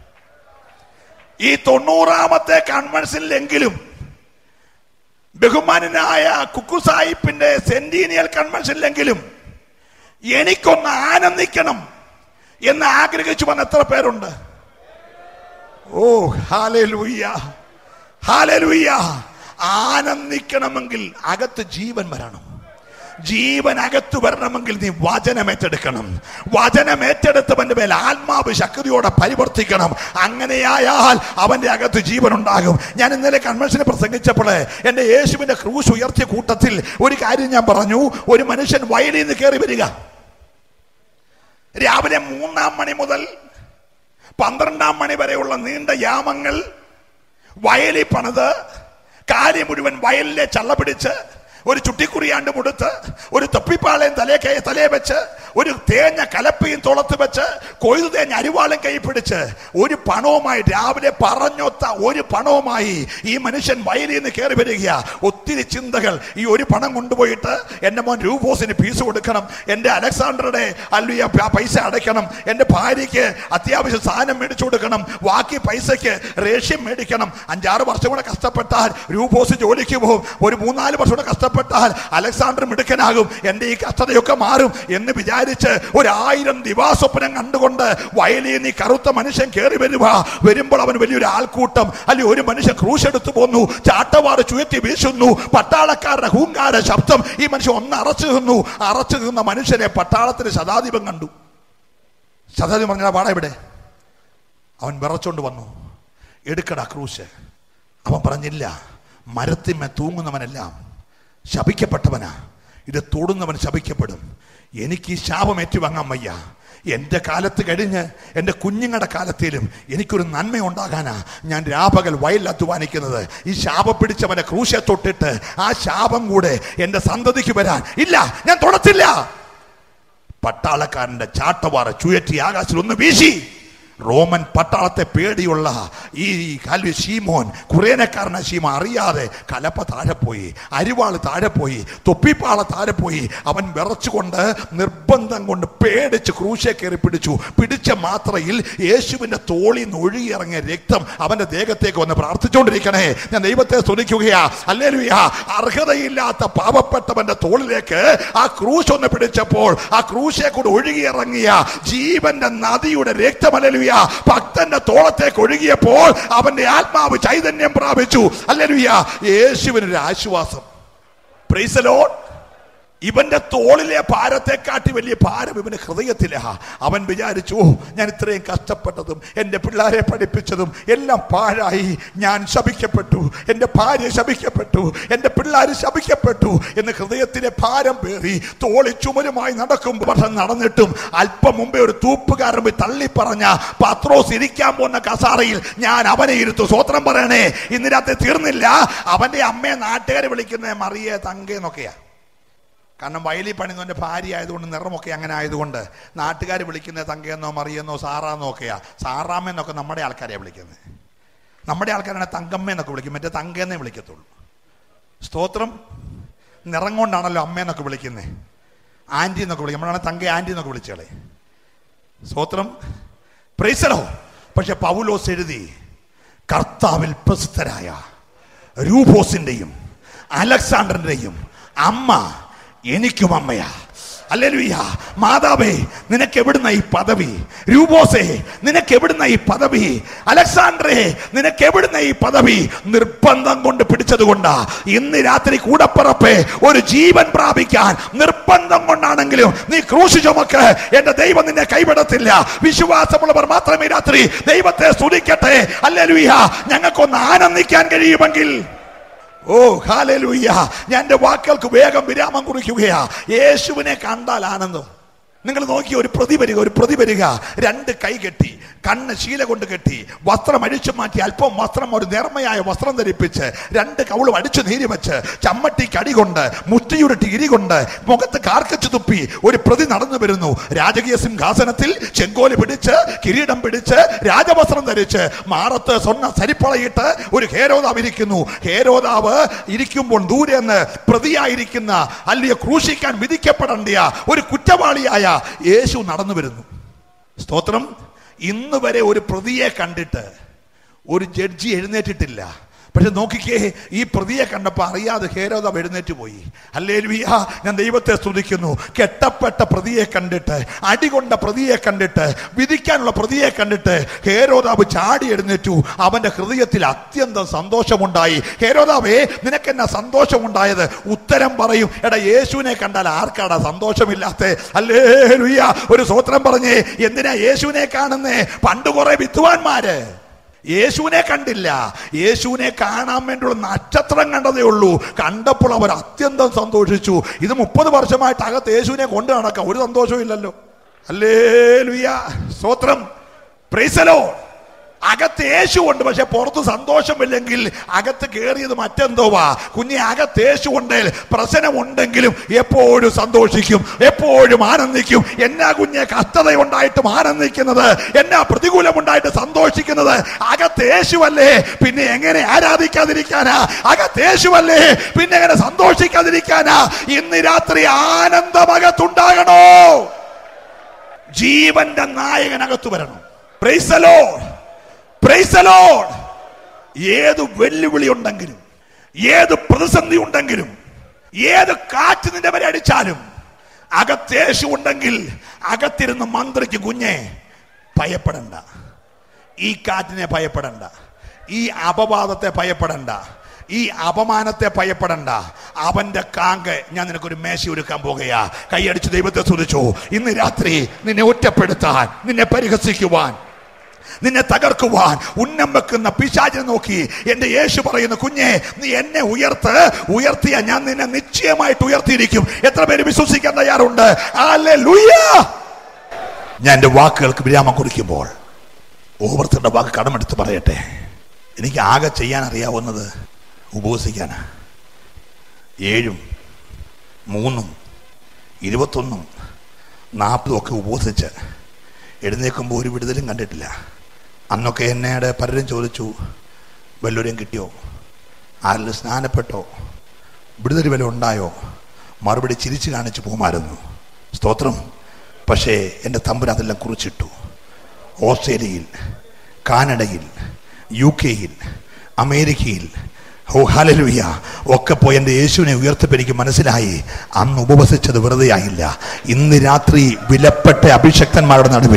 ഈ തൊണ്ണൂറാമത്തെ കൺവെൻഷനിലെങ്കിലും ബഹുമാനനായ കുക്കു സാഹിബിന്റെ സെന്റീനിയൽ കൺവെൻഷനിലെങ്കിലും എനിക്കൊന്ന് ആനന്ദിക്കണം എന്ന് ആഗ്രഹിച്ചു വന്ന എത്ര പേരുണ്ട് ഓ ഹാലൂയ്യ ഹാലൂയ്യ ആനന്ദിക്കണമെങ്കിൽ അകത്ത് ജീവൻ വരണം ജീവൻ അകത്ത് വരണമെങ്കിൽ നീ വചനം ഏറ്റെടുക്കണം വചനം ഏറ്റെടുത്തവന്റെ മേൽ ആത്മാവ് ശക്തിയോടെ പരിവർത്തിക്കണം അങ്ങനെയായാൽ അവന്റെ അകത്ത് ജീവൻ ഉണ്ടാകും ഞാൻ ഇന്നലെ കൺവെൻഷന് പ്രസംഗിച്ചപ്പോൾ എന്റെ യേശുവിന്റെ ക്രൂശ് ഉയർത്തിയ കൂട്ടത്തിൽ ഒരു കാര്യം ഞാൻ പറഞ്ഞു ഒരു മനുഷ്യൻ വയലിൽ നിന്ന് കയറി വരിക രാവിലെ മൂന്നാം മണി മുതൽ പന്ത്രണ്ടാം മണി വരെയുള്ള നീണ്ട യാമങ്ങൾ വയലിൽ പണിത് കാര്യം മുഴുവൻ വയലിലെ ചള്ള പിടിച്ച് ഒരു ചുട്ടിക്കുറിയാണ്ട് മുടുത്ത് ഒരു തൊപ്പിപ്പാളയും തലേ കൈ തലേ വെച്ച് ഒരു തേഞ്ഞ കലപ്പയും തുളത്ത് വെച്ച് കൊയ്തു തേഞ്ഞ അരിവാളും കൈ പിടിച്ച് ഒരു പണവുമായി രാവിലെ പറഞ്ഞൊത്ത ഒരു പണവുമായി ഈ മനുഷ്യൻ വയലിൽ നിന്ന് കയറി വരിക ഒത്തിരി ചിന്തകൾ ഈ ഒരു പണം കൊണ്ടുപോയിട്ട് എൻ്റെ മോൻ രൂപോസിന് ഫീസ് കൊടുക്കണം എൻ്റെ അലക്സാണ്ടറുടെ അല്ലുയ പൈസ അടയ്ക്കണം എൻ്റെ ഭാര്യയ്ക്ക് അത്യാവശ്യം സാധനം മേടിച്ചു കൊടുക്കണം ബാക്കി പൈസയ്ക്ക് റേഷ്യം മേടിക്കണം അഞ്ചാറ് വർഷം കൂടെ കഷ്ടപ്പെട്ടാൽ രൂപോസ് ജോലിക്ക് പോകും ഒരു മൂന്നാല് വർഷം കൂടെ കഷ്ടപ്പെട്ടാൽ അലക്സാണ്ടർ മിടുക്കനാകും എൻ്റെ ഈ കഷ്ടതയൊക്കെ മാറും എന്ന് വിചാരിച്ച് ഒരായിരം ദിവാസ്വപ്നം കണ്ടുകൊണ്ട് വയലിൽ നീ കറുത്ത മനുഷ്യൻ കയറി വരുക വരുമ്പോൾ അവൻ വലിയൊരു ആൾക്കൂട്ടം അല്ലെ ഒരു മനുഷ്യൻ ക്രൂശ് എടുത്തു പോന്നു ചാട്ടവാറ് ചുയറ്റി വീശുന്നു പട്ടാളക്കാരുടെ ഹൂങ്കാര ശബ്ദം ഈ മനുഷ്യൻ ഒന്ന് അറച്ചു നിന്നു അറച്ചു നിന്ന മനുഷ്യനെ പട്ടാളത്തിന് ശതാധിപം കണ്ടു ശതാധിപം പറഞ്ഞാൽ പാടാ ഇവിടെ അവൻ വിറച്ചോണ്ട് വന്നു എടുക്കടാ ക്രൂശ് അവൻ പറഞ്ഞില്ല മരത്തിന്മേ തൂങ്ങുന്നവനെല്ലാം ശപിക്കപ്പെട്ടവനാ ഇത് തൊടുന്നവൻ ശപിക്കപ്പെടും എനിക്ക് ഈ ശാപം ഏറ്റുവാങ്ങാൻ വയ്യ എൻ്റെ കാലത്ത് കഴിഞ്ഞ് എൻ്റെ കുഞ്ഞുങ്ങളുടെ കാലത്തിലും എനിക്കൊരു നന്മ ഉണ്ടാകാനാ ഞാൻ രാപകൽ വയലിൽ അധ്വാനിക്കുന്നത് ഈ ശാപം പിടിച്ചവനെ ക്രൂശെ തൊട്ടിട്ട് ആ ശാപം കൂടെ എൻ്റെ സന്തതിക്ക് വരാൻ ഇല്ല ഞാൻ തൊടത്തില്ല പട്ടാളക്കാരന്റെ ചാട്ടവാറ ചുയറ്റി ആകാശത്തിൽ ഒന്ന് വീശി റോമൻ പട്ടാളത്തെ പേടിയുള്ള ഈ കല്വി ഷീമോൻ കുറേനക്കാരന ഷീമ അറിയാതെ കലപ്പ താഴെ പോയി അരിവാള് താഴെ പോയി തൊപ്പിപ്പാള താഴെ പോയി അവൻ വിറച്ചുകൊണ്ട് നിർബന്ധം കൊണ്ട് പേടിച്ച് ക്രൂശെ കയറി പിടിച്ചു പിടിച്ച മാത്രയിൽ യേശുവിന്റെ തോളിൽ നിന്ന് ഒഴുകിയിറങ്ങിയ രക്തം അവന്റെ ദേഹത്തേക്ക് വന്ന് പ്രാർത്ഥിച്ചുകൊണ്ടിരിക്കണേ ഞാൻ ദൈവത്തെ സ്തുതിക്കുകയാ അല്ലേലുയാ അർഹതയില്ലാത്ത പാവപ്പെട്ടവന്റെ തോളിലേക്ക് ആ ക്രൂശ് ഒന്ന് പിടിച്ചപ്പോൾ ആ ക്രൂശെ കൂടെ ഒഴുകിയിറങ്ങിയ ജീവന്റെ നദിയുടെ രക്തം അല്ലേലുയ ഭക്തന്റെ തോളത്തേക്ക് ഒഴുകിയപ്പോൾ അവന്റെ ആത്മാവ് ചൈതന്യം പ്രാപിച്ചു അല്ലേലുയ യേശുവിനൊരു ആശ്വാസം പ്രൈസലോ ഇവന്റെ തോളിലെ ഭാരത്തെക്കാട്ടി വലിയ ഭാരം ഇവന്റെ ഹൃദയത്തിലാ അവൻ വിചാരിച്ചു "ഓ, ഞാൻ ഇത്രയും കഷ്ടപ്പെട്ടതും എൻ്റെ പിള്ളേരെ പഠിപ്പിച്ചതും എല്ലാം പാഴായി ഞാൻ ശപിക്കപ്പെട്ടു എൻ്റെ ഭാര്യ ശപിക്കപ്പെട്ടു എൻ്റെ പിള്ളേർ ശപിക്കപ്പെട്ടു എന്ന് ഹൃദയത്തിലെ ഭാരം പേറി തോളി ചുമലുമായി നടക്കും വർഷം നടന്നിട്ടും അല്പം മുമ്പേ ഒരു തൂപ്പുകാരൻ പോയി തള്ളി പറഞ്ഞ പത്രോസ് ഇരിക്കാൻ പോകുന്ന കസാറയിൽ ഞാൻ അവനെ ഇരുത്തു സ്വത്രം പറയണേ ഇന്ന് രാത്രി തീർന്നില്ല അവന്റെ അമ്മയെ നാട്ടുകാരെ വിളിക്കുന്ന മറിയെ തങ്കേന്നൊക്കെയാ കാരണം വയലിൽ പണിന്നവൻ്റെ ഭാര്യ ആയതുകൊണ്ട് നിറമൊക്കെ അങ്ങനെ ആയതുകൊണ്ട് നാട്ടുകാർ വിളിക്കുന്നത് തങ്കയെന്നോ മറിയെന്നോ സാറാന്നോ ഒക്കെയാ സാറാമ്മയെന്നൊക്കെ നമ്മുടെ ആൾക്കാരെയാണ് വിളിക്കുന്നത് നമ്മുടെ ആൾക്കാരാണ് തങ്കമ്മയെന്നൊക്കെ വിളിക്കും മറ്റേ തങ്കയെന്നേ വിളിക്കത്തുള്ളൂ സ്തോത്രം നിറം കൊണ്ടാണല്ലോ അമ്മയെന്നൊക്കെ വിളിക്കുന്നത് ആൻറ്റി എന്നൊക്കെ വിളിക്കും നമ്മളാണ് തങ്ക ആൻറ്റി എന്നൊക്കെ വിളിച്ചോളെ സ്തോത്രം പ്രൈസലോ പക്ഷെ പൗലോസ് എഴുതി കർത്താവിൽ പ്രസിദ്ധരായ രൂപോസിന്റെയും അലക്സാണ്ടറിന്റെയും അമ്മ എനിക്കും അമ്മയാ അല്ലേലുയ്യ മാതാവേ നിനക്ക് എവിടുന്ന ഈ പദവി രൂപോസേ നിനക്ക് എവിടുന്ന ഈ പദവി അലക്സാണ്ടറേ നിനക്ക് എവിടുന്ന ഈ പദവി നിർബന്ധം കൊണ്ട് പിടിച്ചത് കൊണ്ടാ ഇന്ന് രാത്രി കൂടപ്പറപ്പേ ഒരു ജീവൻ പ്രാപിക്കാൻ നിർബന്ധം കൊണ്ടാണെങ്കിലും നീ ക്രൂശ് ചുമക്ക് എന്റെ ദൈവം നിന്നെ കൈവിടത്തില്ല വിശ്വാസമുള്ളവർ മാത്രമേ ഈ രാത്രി ദൈവത്തെ സ്തുതിക്കട്ടെ അല്ലേലുയ്യ ഞങ്ങൾക്കൊന്ന് ആനന്ദിക്കാൻ കഴിയുമെങ്കിൽ ഓ ഹാലലൂയ്യ ഞാൻ എൻ്റെ വാക്കുകൾക്ക് വേഗം വിരാമം കുറിക്കുകയാ യേശുവിനെ കണ്ടാൽ ആനന്ദം നിങ്ങൾ നോക്കി ഒരു പ്രതി വരിക ഒരു പ്രതി വരിക രണ്ട് കൈ കെട്ടി കണ്ണ് ശീല കൊണ്ട് കെട്ടി വസ്ത്രം അഴിച്ചു മാറ്റി അല്പം വസ്ത്രം ഒരു നേർമയായ വസ്ത്രം ധരിപ്പിച്ച് രണ്ട് കവളും അടിച്ചു നീരി വെച്ച് ചമ്മട്ടി കടി കൊണ്ട് മുഷ്ടിയുരുട്ടി ഇരി കൊണ്ട് മുഖത്ത് കാർക്കച്ചു തുപ്പി ഒരു പ്രതി നടന്നു വരുന്നു രാജകീയ സിംഹാസനത്തിൽ ചെങ്കോല് പിടിച്ച് കിരീടം പിടിച്ച് രാജവസ്ത്രം ധരിച്ച് മാറത്ത് സ്വർണ്ണ സരിപ്പളയിട്ട് ഒരു ഹേരോദാവ് ഇരിക്കുന്നു ഹേരോദാവ് ഇരിക്കുമ്പോൾ ദൂരെ നിന്ന് പ്രതിയായിരിക്കുന്ന അല്ലെങ്കിൽ ക്രൂശിക്കാൻ വിധിക്കപ്പെടേണ്ടിയ ഒരു കുറ്റവാളിയായ യേശു നടന്നു വരുന്നു സ്തോത്രം ഇന്ന് വരെ ഒരു പ്രതിയെ കണ്ടിട്ട് ഒരു ജഡ്ജി എഴുന്നേറ്റിട്ടില്ല പക്ഷെ നോക്കിക്കേ ഈ പ്രതിയെ കണ്ടപ്പോൾ അറിയാതെ ഹേരോദാവ് എഴുന്നേറ്റ് പോയി അല്ലേ ഞാൻ ദൈവത്തെ സ്തുതിക്കുന്നു കെട്ടപ്പെട്ട പ്രതിയെ കണ്ടിട്ട് അടികൊണ്ട പ്രതിയെ കണ്ടിട്ട് വിധിക്കാനുള്ള പ്രതിയെ കണ്ടിട്ട് ഹേരോദാവ് ചാടി എഴുന്നേറ്റു അവന്റെ ഹൃദയത്തിൽ അത്യന്തം സന്തോഷമുണ്ടായി ഹേരോദാവേ നിനക്കെന്നാ സന്തോഷമുണ്ടായത് ഉത്തരം പറയും എടാ യേശുവിനെ കണ്ടാൽ ആർക്കാടാ സന്തോഷമില്ലാത്ത അല്ലേ ഒരു സ്വത്രം പറഞ്ഞേ എന്തിനാ യേശുവിനെ കാണുന്നേ പണ്ട് കുറെ വിദ്വാൻമാര് യേശുവിനെ കണ്ടില്ല യേശുവിനെ കാണാൻ വേണ്ടിയുള്ള നക്ഷത്രം കണ്ടതേ ഉള്ളൂ കണ്ടപ്പോൾ അവർ അത്യന്തം സന്തോഷിച്ചു ഇത് മുപ്പത് വർഷമായിട്ട് അകത്ത് യേശുവിനെ കൊണ്ട് നടക്കാം ഒരു സന്തോഷവും ഇല്ലല്ലോ അല്ലേ ലുയ്യ സ്വത്രം പ്രൈസലോ അകത്ത് യേശു ഉണ്ട് പക്ഷെ പുറത്ത് സന്തോഷമില്ലെങ്കിൽ അകത്ത് കയറിയത് മറ്റെന്തോവാ കുഞ്ഞെ അകത്ത് യേശു ഉണ്ടെങ്കിൽ പ്രശ്നമുണ്ടെങ്കിലും എപ്പോഴും സന്തോഷിക്കും എപ്പോഴും ആനന്ദിക്കും എന്നാ കുഞ്ഞെ കഷ്ടത ഉണ്ടായിട്ടും ആനന്ദിക്കുന്നത് എന്നാ പ്രതികൂലമുണ്ടായിട്ട് സന്തോഷിക്കുന്നത് അകത്ത് യേശുവല്ലേ പിന്നെ എങ്ങനെ ആരാധിക്കാതിരിക്കാനാ അകത്ത് യേശുവല്ലേ പിന്നെ എങ്ങനെ സന്തോഷിക്കാതിരിക്കാനാ ഇന്ന് രാത്രി ആനന്ദമകത്തുണ്ടാകണോ ജീവന്റെ നായകനകത്ത് വരണം പ്രൈസലോ പ്രൈസലോ ഏത് വെല്ലുവിളി ഉണ്ടെങ്കിലും ഏത് പ്രതിസന്ധി ഉണ്ടെങ്കിലും ഏത് കാറ്റ് നിന്റെ വരെ അടിച്ചാലും അകത്തേശു ഉണ്ടെങ്കിൽ അകത്തിരുന്ന് മന്ത്രിക്ക് കുഞ്ഞെ ഭയപ്പെടണ്ട ഈ കാറ്റിനെ ഭയപ്പെടണ്ട ഈ അപവാദത്തെ ഭയപ്പെടണ്ട ഈ അപമാനത്തെ ഭയപ്പെടണ്ട അവന്റെ കാങ്ക് ഞാൻ നിനക്കൊരു മേശ ഒരുക്കാൻ പോകുകയാ കൈയടിച്ച് ദൈവത്തെ സ്തുതിച്ചു ഇന്ന് രാത്രി നിന്നെ ഒറ്റപ്പെടുത്താൻ നിന്നെ പരിഹസിക്കുവാൻ നിന്നെ തകർക്കുവാൻ ഉന്നം വെക്കുന്ന പിശാചിനെ നോക്കി എന്റെ യേശു പറയുന്നു കുഞ്ഞെ നീ എന്നെ ഉയർത്ത് ഉയർത്തിയ ഞാൻ നിന്നെ നിശ്ചയമായിട്ട് ഉയർത്തിയിരിക്കും എത്ര പേര് വിശ്വസിക്കാൻ തയ്യാറുണ്ട് ഹല്ലേലൂയ. ഞാൻ എന്റെ വാക്കുകൾക്ക് വിരാമം കുറിക്കുമ്പോൾ ഓവർത്തിന്റെ വാക്ക് കടമെടുത്ത് പറയട്ടെ എനിക്ക് ആകെ ചെയ്യാൻ അറിയാവുന്നത് ഉപവസിക്കാനാ ഏഴും മൂന്നും ഇരുപത്തൊന്നും നാൽപ്പതും ഒക്കെ ഉപവസിച്ച് എഴുന്നേൽക്കുമ്പോൾ ഒരു വിടുതലും കണ്ടിട്ടില്ല അന്നൊക്കെ എന്നയുടെ പലരും ചോദിച്ചു വല്ലവരും കിട്ടിയോ ആരിലും സ്നാനപ്പെട്ടോ വിടുതൽ വല്ല ഉണ്ടായോ മറുപടി ചിരിച്ചു കാണിച്ചു പോകുമായിരുന്നു സ്തോത്രം പക്ഷേ എൻ്റെ തമ്പുരാൻ അതെല്ലാം കുറിച്ചിട്ടു ഓസ്ട്രേലിയയിൽ കാനഡയിൽ യു കെയിൽ അമേരിക്കയിൽ ഓ ഹലലുയ്യ ഒക്കെ പോയി എൻ്റെ യേശുവിനെ ഉയർത്തപ്പോൾ എനിക്ക് മനസ്സിലായി അന്ന് ഉപവസിച്ചത് വെറുതെ ആയില്ല ഇന്ന് രാത്രി വിലപ്പെട്ട അഭിഷക്തന്മാരുടെ നടുവിൽ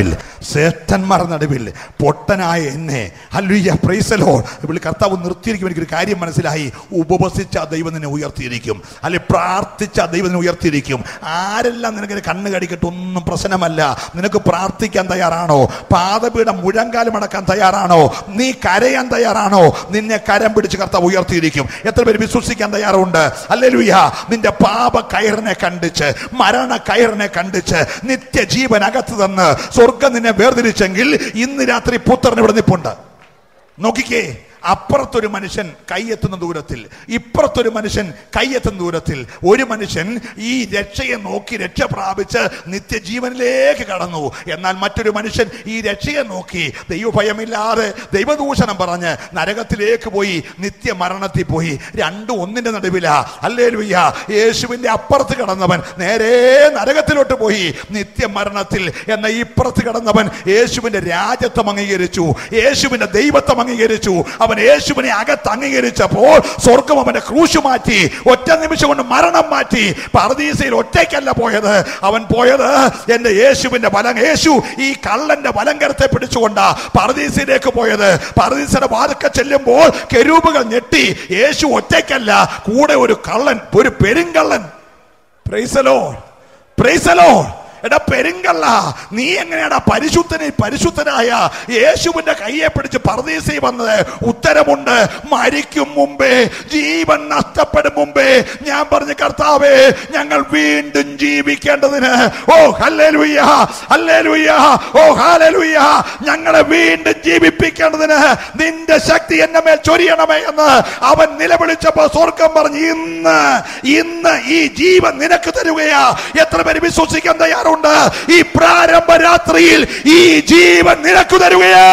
ശ്രേഷ്ഠന്മാരുടെ നടുവിൽ പൊട്ടനായ എന്നെ ഹല്ലുയ്യ പ്രൈസലോ ഇവിടെ കർത്താവ് നിർത്തിയിരിക്കും എനിക്കൊരു കാര്യം മനസ്സിലായി ഉപവസിച്ച ആ ദൈവം നിന്നെ ഉയർത്തിയിരിക്കും അല്ലെ പ്രാർത്ഥിച്ച ആ ദൈവം നിന്നെ ഉയർത്തിയിരിക്കും ആരെല്ലാം നിനക്ക് കണ്ണ് കടിക്കട്ടെ ഒന്നും പ്രശ്നമല്ല നിനക്ക് പ്രാർത്ഥിക്കാൻ തയ്യാറാണോ പാദപീഠം മുഴങ്കാലം അടക്കാൻ തയ്യാറാണോ നീ കരയാൻ തയ്യാറാണോ നിന്നെ കരം പിടിച്ച് കർത്താവ് ഉയർത്തിയിരിക്കും എത്ര പേര് വിശ്വസിക്കാൻ തയ്യാറുണ്ട് അല്ലേലുയ്യ നിന്റെ പാപ കയറിനെ കണ്ടിച്ച് മരണ കയറിനെ കണ്ടിച്ച് നിത്യജീവൻ അകത്ത് തന്ന് സ്വർഗം നിന്നെ വേർതിരിച്ചെങ്കിൽ ഇന്ന് രാത്രി പുത്രൻ ഇവിടെ നിപ്പുണ്ട് നോക്കിക്കേ അപ്പുറത്തൊരു മനുഷ്യൻ കൈയെത്തുന്ന ദൂരത്തിൽ ഇപ്പുറത്തൊരു മനുഷ്യൻ കൈയെത്തുന്ന ദൂരത്തിൽ ഒരു മനുഷ്യൻ ഈ രക്ഷയെ നോക്കി രക്ഷ പ്രാപിച്ച് നിത്യജീവനിലേക്ക് കടന്നു എന്നാൽ മറ്റൊരു മനുഷ്യൻ ഈ രക്ഷയെ നോക്കി ദൈവഭയമില്ലാതെ ദൈവദൂഷണം പറഞ്ഞ് നരകത്തിലേക്ക് പോയി നിത്യമരണത്തിൽ പോയി രണ്ടും ഒന്നിന്റെ നടുവിലാ അല്ലേ ലുയ്യ യേശുവിന്റെ അപ്പുറത്ത് കടന്നവൻ നേരെ നരകത്തിലോട്ട് പോയി നിത്യമരണത്തിൽ എന്ന ഇപ്പുറത്ത് കടന്നവൻ യേശുവിന്റെ രാജ്യത്വം അംഗീകരിച്ചു യേശുവിന്റെ ദൈവത്വം അംഗീകരിച്ചു അവൻ യേശുവിനെ അകത്ത് അംഗീകരിച്ചപ്പോൾ സ്വർഗം അവന്റെ ക്രൂശ് മാറ്റി ഒറ്റ നിമിഷം കൊണ്ട് മരണം മാറ്റി പർദീസയിൽ ഒറ്റയ്ക്കല്ല പോയത് അവൻ പോയത് എന്റെ യേശുവിന്റെ ബലം യേശു ഈ കള്ളന്റെ ബലങ്കരത്തെ പിടിച്ചുകൊണ്ടാ പർദീസയിലേക്ക് പോയത് പർദീസയുടെ വാതുക്ക ചെല്ലുമ്പോൾ കെരൂപുകൾ ഞെട്ടി യേശു ഒറ്റയ്ക്കല്ല കൂടെ ഒരു കള്ളൻ ഒരു പെരുങ്കള്ളൻ പ്രൈസലോ പ്രൈസലോ എടാ പെരുങ്കള്ള നീ എങ്ങനെയാടാ പരിശുദ്ധനെ പരിശുദ്ധനായ യേശുവിന്റെ കയ്യെ പിടിച്ച് പർദീസി വന്നത് ഉത്തരമുണ്ട് മരിക്കും മുമ്പേ ജീവൻ നഷ്ടപ്പെടും മുമ്പേ ഞാൻ പറഞ്ഞ കർത്താവേ ഞങ്ങൾ വീണ്ടും ജീവിക്കേണ്ടതിന് ഓ ഹല്ലേലൂയ ഹല്ലേലൂയ ഓ ഹല്ലേലൂയ ഞങ്ങളെ വീണ്ടും ജീവിപ്പിക്കേണ്ടതിന് നിന്റെ ശക്തി എന്നെ മേൽ ചൊരിയണമേ എന്ന് അവൻ നിലവിളിച്ചപ്പോ സ്വർഗം പറഞ്ഞു ഇന്ന് ഇന്ന് ഈ ജീവൻ നിനക്ക് തരുകയാ എത്ര പേര് വിശ്വസിക്കാൻ തയ്യാറുണ്ട് ഈ പ്രാരംഭ രാത്രിയിൽ ഈ ജീവൻ നിനക്ക് തരുകയാ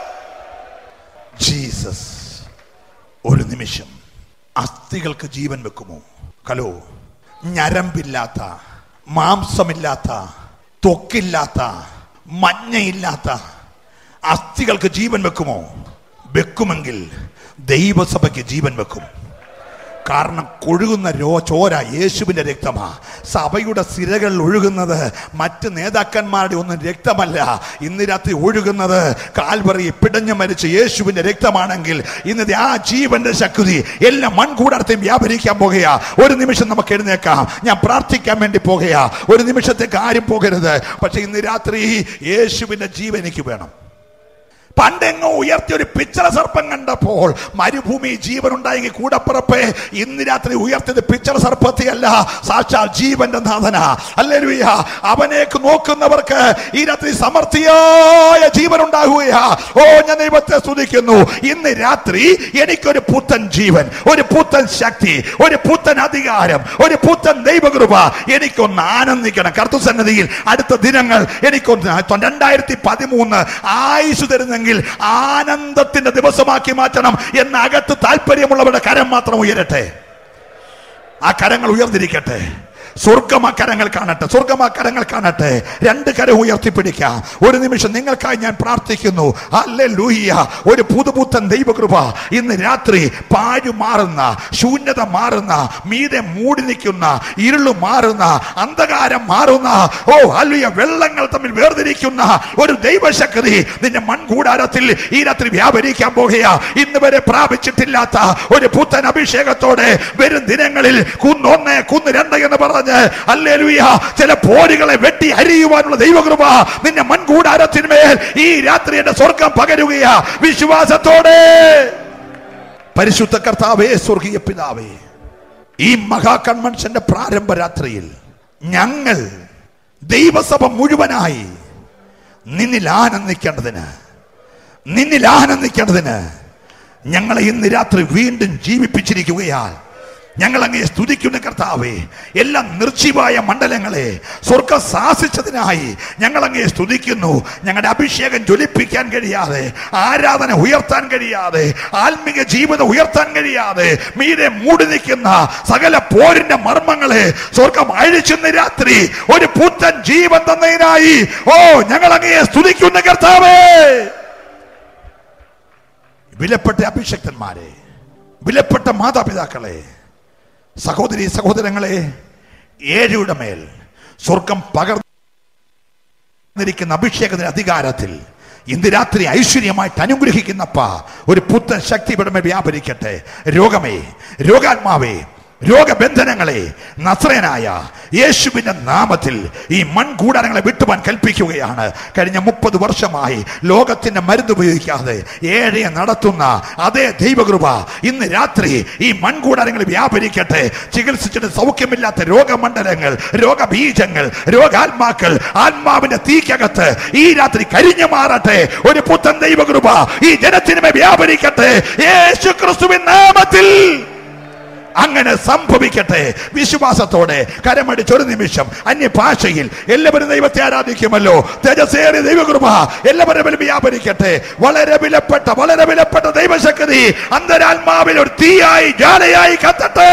ജീസസ് ഒരു നിമിഷം അസ്ഥികൾക്ക് ജീവൻ വെക്കുമോ ഹലോ ഞരമ്പില്ലാത്ത മാംസമില്ലാത്ത ത്വക്കില്ലാത്ത മഞ്ഞയില്ലാത്ത അസ്ഥികൾക്ക് ജീവൻ വെക്കുമോ വെക്കുമെങ്കിൽ ദൈവസഭയ്ക്ക് ജീവൻ വെക്കും കാരണം കൊഴുകുന്ന രോ ചോര യേശുവിന്റെ രക്തമാ സഭയുടെ സിരകളിൽ ഒഴുകുന്നത് മറ്റ് നേതാക്കന്മാരുടെ ഒന്നും രക്തമല്ല ഇന്ന് രാത്രി ഒഴുകുന്നത് കാൽവറി പിടഞ്ഞു മരിച്ച യേശുവിന്റെ രക്തമാണെങ്കിൽ ഇന്നത്തെ ആ ജീവന്റെ ശക്തി എല്ലാ മൺകൂടാരത്തെയും വ്യാപരിക്കാൻ പോകുകയാ ഒരു നിമിഷം നമുക്ക് എഴുന്നേക്കാം ഞാൻ പ്രാർത്ഥിക്കാൻ വേണ്ടി പോകുകയാ ഒരു നിമിഷത്തേക്ക് ആരും പോകരുത് പക്ഷെ ഇന്ന് രാത്രി യേശുവിന്റെ ജീവൻ എനിക്ക് വേണം പണ്ടെങ്ങോ ഉയർത്തിയ ഒരു പിച്ചള സർപ്പം കണ്ടപ്പോൾ മരുഭൂമി ജീവൻ ഉണ്ടായെങ്കിൽ കൂടപ്പിറപ്പേ ഇന്ന് രാത്രി ഉയർത്തിയത് പിച്ചള സർപ്പത്തെയല്ല സാക്ഷാൽ ജീവന്റെ നാഥന അല്ലേലുയ്യ അവനേക്ക് നോക്കുന്നവർക്ക് ഈ രാത്രി സമൃദ്ധിയായ ജീവൻ ഉണ്ടാകുകയാ ഓ ഞാൻ ദൈവത്തെ സ്തുതിക്കുന്നു ഇന്ന് രാത്രി എനിക്കൊരു പുത്തൻ ജീവൻ ഒരു പുത്തൻ ശക്തി ഒരു പുത്തൻ അധികാരം ഒരു പുത്തൻ ദൈവകൃപ എനിക്കൊന്ന് ആനന്ദിക്കണം കർത്തുസന്നതിയിൽ അടുത്ത ദിനങ്ങൾ എനിക്കൊന്ന് രണ്ടായിരത്തി പതിമൂന്ന് ആയുസ് തരുന്നെങ്കിൽ ആനന്ദത്തിന്റെ ദിവസമാക്കി മാറ്റണം എന്ന അകത്ത് താല്പര്യമുള്ളവരുടെ കരം മാത്രം ഉയരട്ടെ ആ കരങ്ങൾ ഉയർന്നിരിക്കട്ടെ സ്വർഗം ആ കരങ്ങൾ കാണട്ടെ സ്വർഗം ആ കരങ്ങൾ കാണട്ടെ രണ്ട് കരം ഉയർത്തിപ്പിടിക്കാം ഒരു നിമിഷം നിങ്ങൾക്കായി ഞാൻ പ്രാർത്ഥിക്കുന്നു അല്ലേ ലൂഹിയ ഒരു പുതുപുത്തൻ ദൈവകൃപ ഇന്ന് രാത്രി പാഴു മാറുന്ന ശൂന്യത മാറുന്ന മീതെ മൂടി നിൽക്കുന്ന ഇരുള് മാറുന്ന അന്ധകാരം മാറുന്ന ഓ അല്ലുയ വെള്ളങ്ങൾ തമ്മിൽ വേർതിരിക്കുന്ന ഒരു ദൈവശക്തി നിന്റെ മൺകൂടാരത്തിൽ ഈ രാത്രി വ്യാപരിക്കാൻ പോകുകയാ ഇന്ന് വരെ പ്രാപിച്ചിട്ടില്ലാത്ത ഒരു പുത്തൻ അഭിഷേകത്തോടെ വരും ദിനങ്ങളിൽ കുന്നൊന്ന് കുന്ന് രണ്ട് എന്ന് പറഞ്ഞ് അല്ലേലുയ ചില പോരുകളെ വെട്ടി അരിയുവാനുള്ള ദൈവകൃപ നിന്റെ മൺകൂടാരത്തിന്മേൽ ഈ രാത്രിയുടെ സ്വർഗം പകരുകയാ വിശ്വാസത്തോടെ പരിശുദ്ധ കർത്താവേ സ്വർഗീയ പിതാവേ ഈ മഹാ കൺവെൻഷന്റെ പ്രാരംഭ രാത്രിയിൽ ഞങ്ങൾ ദൈവസഭ മുഴുവനായി നിന്നിൽ ആനന്ദിക്കേണ്ടതിന് നിന്നിൽ ആനന്ദിക്കേണ്ടതിന് ഞങ്ങളെ ഇന്ന് രാത്രി വീണ്ടും ജീവിപ്പിച്ചിരിക്കുകയാൽ ഞങ്ങൾ അങ്ങയെ സ്തുതിക്കുന്ന കർത്താവേ എല്ലാ നിർജീവായ മണ്ഡലങ്ങളെ സ്വർഗം സാധിച്ചതിനായി ഞങ്ങൾ അങ്ങയെ സ്തുതിക്കുന്നു ഞങ്ങളുടെ അഭിഷേകം ജ്വലിപ്പിക്കാൻ കഴിയാതെ ആരാധന ഉയർത്താൻ കഴിയാതെ ആത്മീക ജീവിതം ഉയർത്താൻ കഴിയാതെ മീരെ മൂടി നിൽക്കുന്ന സകല പോരിന്റെ മർമ്മങ്ങളെ സ്വർഗം അഴിച്ചുന്ന രാത്രി ഒരു പുത്തൻ ജീവൻ തന്നതിനായി ഓ ഞങ്ങൾ അങ്ങയെ സ്തുതിക്കുന്ന കർത്താവേ വിലപ്പെട്ട അഭിഷക്തന്മാരെ വിലപ്പെട്ട മാതാപിതാക്കളെ സഹോദരി സഹോദരങ്ങളെ ഏഴയുടെ മേൽ സ്വർഗം പകർ ിരിക്കുന്ന അഭിഷേകത്തിന്റെ അധികാരത്തിൽ ഇന്ന് രാത്രി ഐശ്വര്യമായിട്ട് അനുഗ്രഹിക്കുന്നപ്പ ഒരു പുത്തൻ ശക്തി ഇവിടെ മേൽ വ്യാപരിക്കട്ടെ രോഗമേ രോഗാത്മാവേ രോഗബന്ധനങ്ങളെ നസ്രയനായ യേശുവിന്റെ നാമത്തിൽ ഈ മൺകൂടാരങ്ങളെ വിട്ടുവാൻ കൽപ്പിക്കുകയാണ് കഴിഞ്ഞ മുപ്പത് വർഷമായി ലോകത്തിന്റെ മരുന്ന് ഉപയോഗിക്കാതെ ഏഴയെ നടത്തുന്ന അതേ ദൈവകൃപ ഇന്ന് രാത്രി ഈ മൺകൂടാരങ്ങൾ വ്യാപരിക്കട്ടെ ചികിത്സിച്ചിട്ട് സൗഖ്യമില്ലാത്ത രോഗമണ്ഡലങ്ങൾ രോഗബീജങ്ങൾ രോഗാത്മാക്കൾ ആത്മാവിന്റെ തീക്കകത്ത് ഈ രാത്രി കരിഞ്ഞു മാറട്ടെ ഒരു പുത്തൻ ദൈവകൃപ ഈ ജനത്തിനുമേ വ്യാപരിക്കട്ടെ യേശു ക്രിസ്തുവിൻ നാമത്തിൽ അങ്ങനെ സംഭവിക്കട്ടെ വിശ്വാസത്തോടെ കരമടിച്ച് ഒരു നിമിഷം അന്യഭാഷയിൽ എല്ലാവരും ദൈവത്തെ ആരാധിക്കുമല്ലോ തേജസ്സേറിയ ദൈവകൃപ എല്ലാവരും മേലും വ്യാപരിക്കട്ടെ വളരെ വിലപ്പെട്ട വളരെ വിലപ്പെട്ട ദൈവശക്തി അന്തരാത്മാവിൽ ഒരു തീയായി ജ്വാലയായി കത്തട്ടെ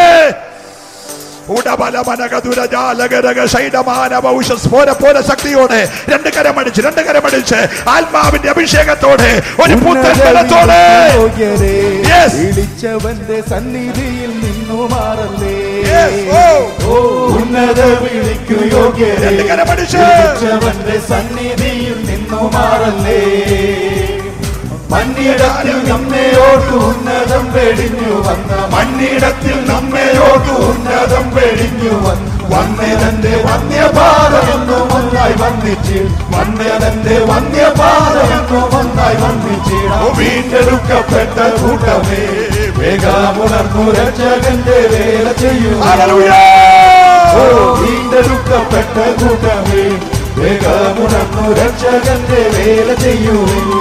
പോലെ ശക്തിയോടെ രണ്ട് കരമടിച്ച് രണ്ട് കരമടിച്ച് ആത്മാവിന്റെ അഭിഷേകത്തോടെ ഒരു പുത്തൻ ബലത്തോടെ Yes. വിളിച്ചവന്റെ സന്നിധിയിൽ നിന്നു മാറല്ലേ Yes. Oh. ഓ, ഉന്നത വിളിക്കു യോഗ്യരെ രണ്ട് കരമടിച്ച് വിളിച്ചവന്റെ സന്നിധിയിൽ നിന്നു മാറല്ലേ മണ്ണിടത്തിൽ നമ്മയോട് ഉന്നതം വെടിഞ്ഞു വന്ന മണ്ണിടത്തിൽ നമ്മയോട് ഉന്നതം വെടിഞ്ഞു വന്നു വന്നതന്റെ വന്യപാതമെന്നു ഒന്നായി വന്നിച്ച് വന്നതന്റെ വന്യപാതമെന്നു ഒന്നായി വന്നിച്ചിട വീണ്ടെടുക്കപ്പെട്ട കൂട്ടമേ വേഗമുണർന്നു രക്ഷകന്റെ വേല ചെയ്യൂ Hallelujah. ഓ വീണ്ടെടുക്കപ്പെട്ട കൂട്ടമേ വേഗമുണർന്നു രക്ഷകന്റെ വേല ചെയ്യൂ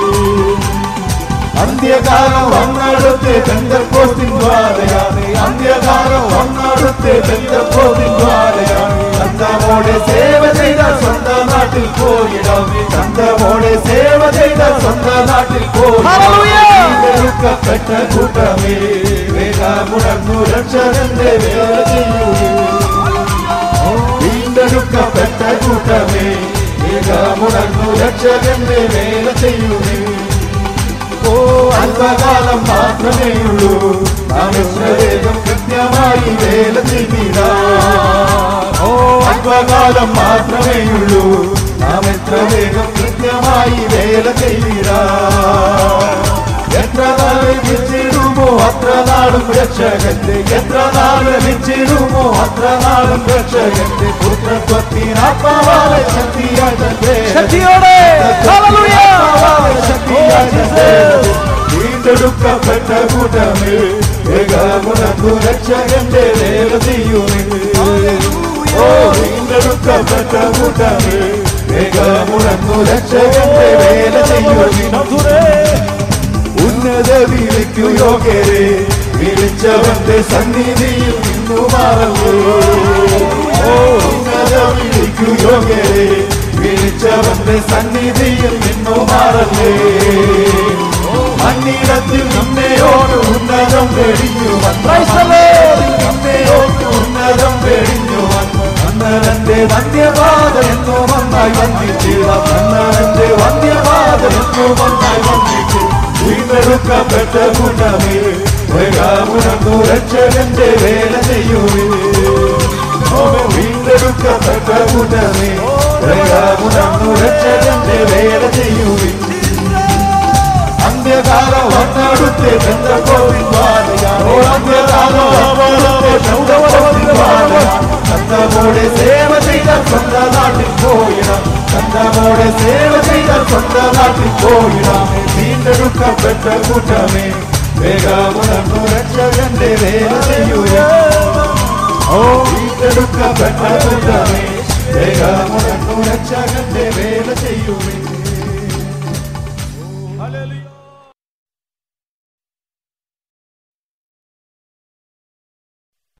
അന്ത്യകാലം വന്നടുത്ത് ബന്ധപ്പോത്തിൻ ദ്വാരയാണ് അന്ത്യകാലം വന്നടുത്ത് ബന്ധപ്പോത്തിൻ ദ്വാരയാണ് ചന്തമോടെ സേവ ചെയ്ത സ്വന്തം നാട്ടിൽ പോയിടാം ചന്തമോടെ സേവ ചെയ്ത സ്വന്തം നാട്ടിൽ പോയിടുക്കപ്പെട്ട കൂട്ടമേ വേഗമുണർന്നു രക്ഷകന്റെ വേല ചെയ്യൂ വീണ്ടെടുക്കപ്പെട്ട കൂട്ടമേ വേഗമുണർന്നു രക്ഷകന്റെ വേല ചെയ്യുന്നേ ഓ അല്പകാലം മാത്രമേ ഉള്ളൂ നാം എത്ര വേഗം കൃത്യമായി വേല ചെയ്തില്ല ഓ അല്പകാലം മാത്രമേ ഉള്ളൂ നാം എത്ര വേഗം കൃത്യമായി വേല ചെയ്തില്ല എത്ര നാൾ ലഭിച്ചിടുമോ അത്ര നാളും രക്ഷകന്റെ എത്ര നാൾ ലഭിച്ചിടുമോ അത്ര നാളും രക്ഷകന്റെ പുത്രത്വത്തിനാത്മാവാലെ ശക്തിയായി തന്റെ ശക്തിയോടെ Hallelujah. വീണ്ടെടുക്കപ്പെട്ട കൂട്ടമേ വേഗമുണർന്നു രക്ഷകന്റെ വേല ചെയ്യുമേ ഓ വീണ്ടെടുക്കപ്പെട്ട കൂട്ടമേ വേഗമുണർന്നു രക്ഷകന്റെ വേല ചെയ്യുമേ ഉന്നത വിളിക്കു യോഗ്യരെ വിളിച്ചവന്റെ സന്നിധിയിൽ നിന്നു മാറല്ലോ ഓ ഉന്നത വിളിക്കു യോഗ്യരെ വിളിച്ചവന്റെ സന്നിധിയിൽ നിന്നു മാറല്ലേ മണ്ണിടത്തിൽ നമ്മയോട് ഉന്നതം വെടിഞ്ഞു വന്നേ നമ്മയോട് ഉന്നതം വെടിഞ്ഞു വന്നു അന്നരന്റെ വന്യപാത എന്നോ വന്നായി വന്നിച്ചിട അന്നരന്റെ വന്യപാത എന്നോ വന്നായി വന്നിച്ചു വീണ്ടെടുക്കപ്പെട്ട കൂട്ടമേ വേഗമുണർന്നു രക്ഷകന്റെ വേല ചെയ്യുവേ വീണ്ടെടുക്കപ്പെട്ട കൂട്ടമേ വേഗമുണർന്നു രക്ഷകന്റെ വേല ചെയ്യുവേ അന്ത്യകാലം വന്നടുത്ത് ബന്ധപ്പോതിന്മാരെയാണോ അന്ത്യകാലം വന്നടുത്ത് ബന്ധപ്പോതിന്മാരെയാണ് ചന്തമോടെ സേവ ചെയ്ത സ്വന്തം നാട്ടിൽ പോയിടാം ചന്തമോടെ സേവ ചെയ്ത സ്വന്തം നാട്ടിൽ പോയിടാം വീണ്ടെടുക്കപ്പെട്ട കൂട്ടമേ വേഗമുണർന്നു രക്ഷകന്റെ വേല ചെയ്യുക ഓ വീണ്ടെടുക്കപ്പെട്ട കൂട്ടമേ വേഗമുണർന്നു രക്ഷകന്റെ വേല ചെയ്യുക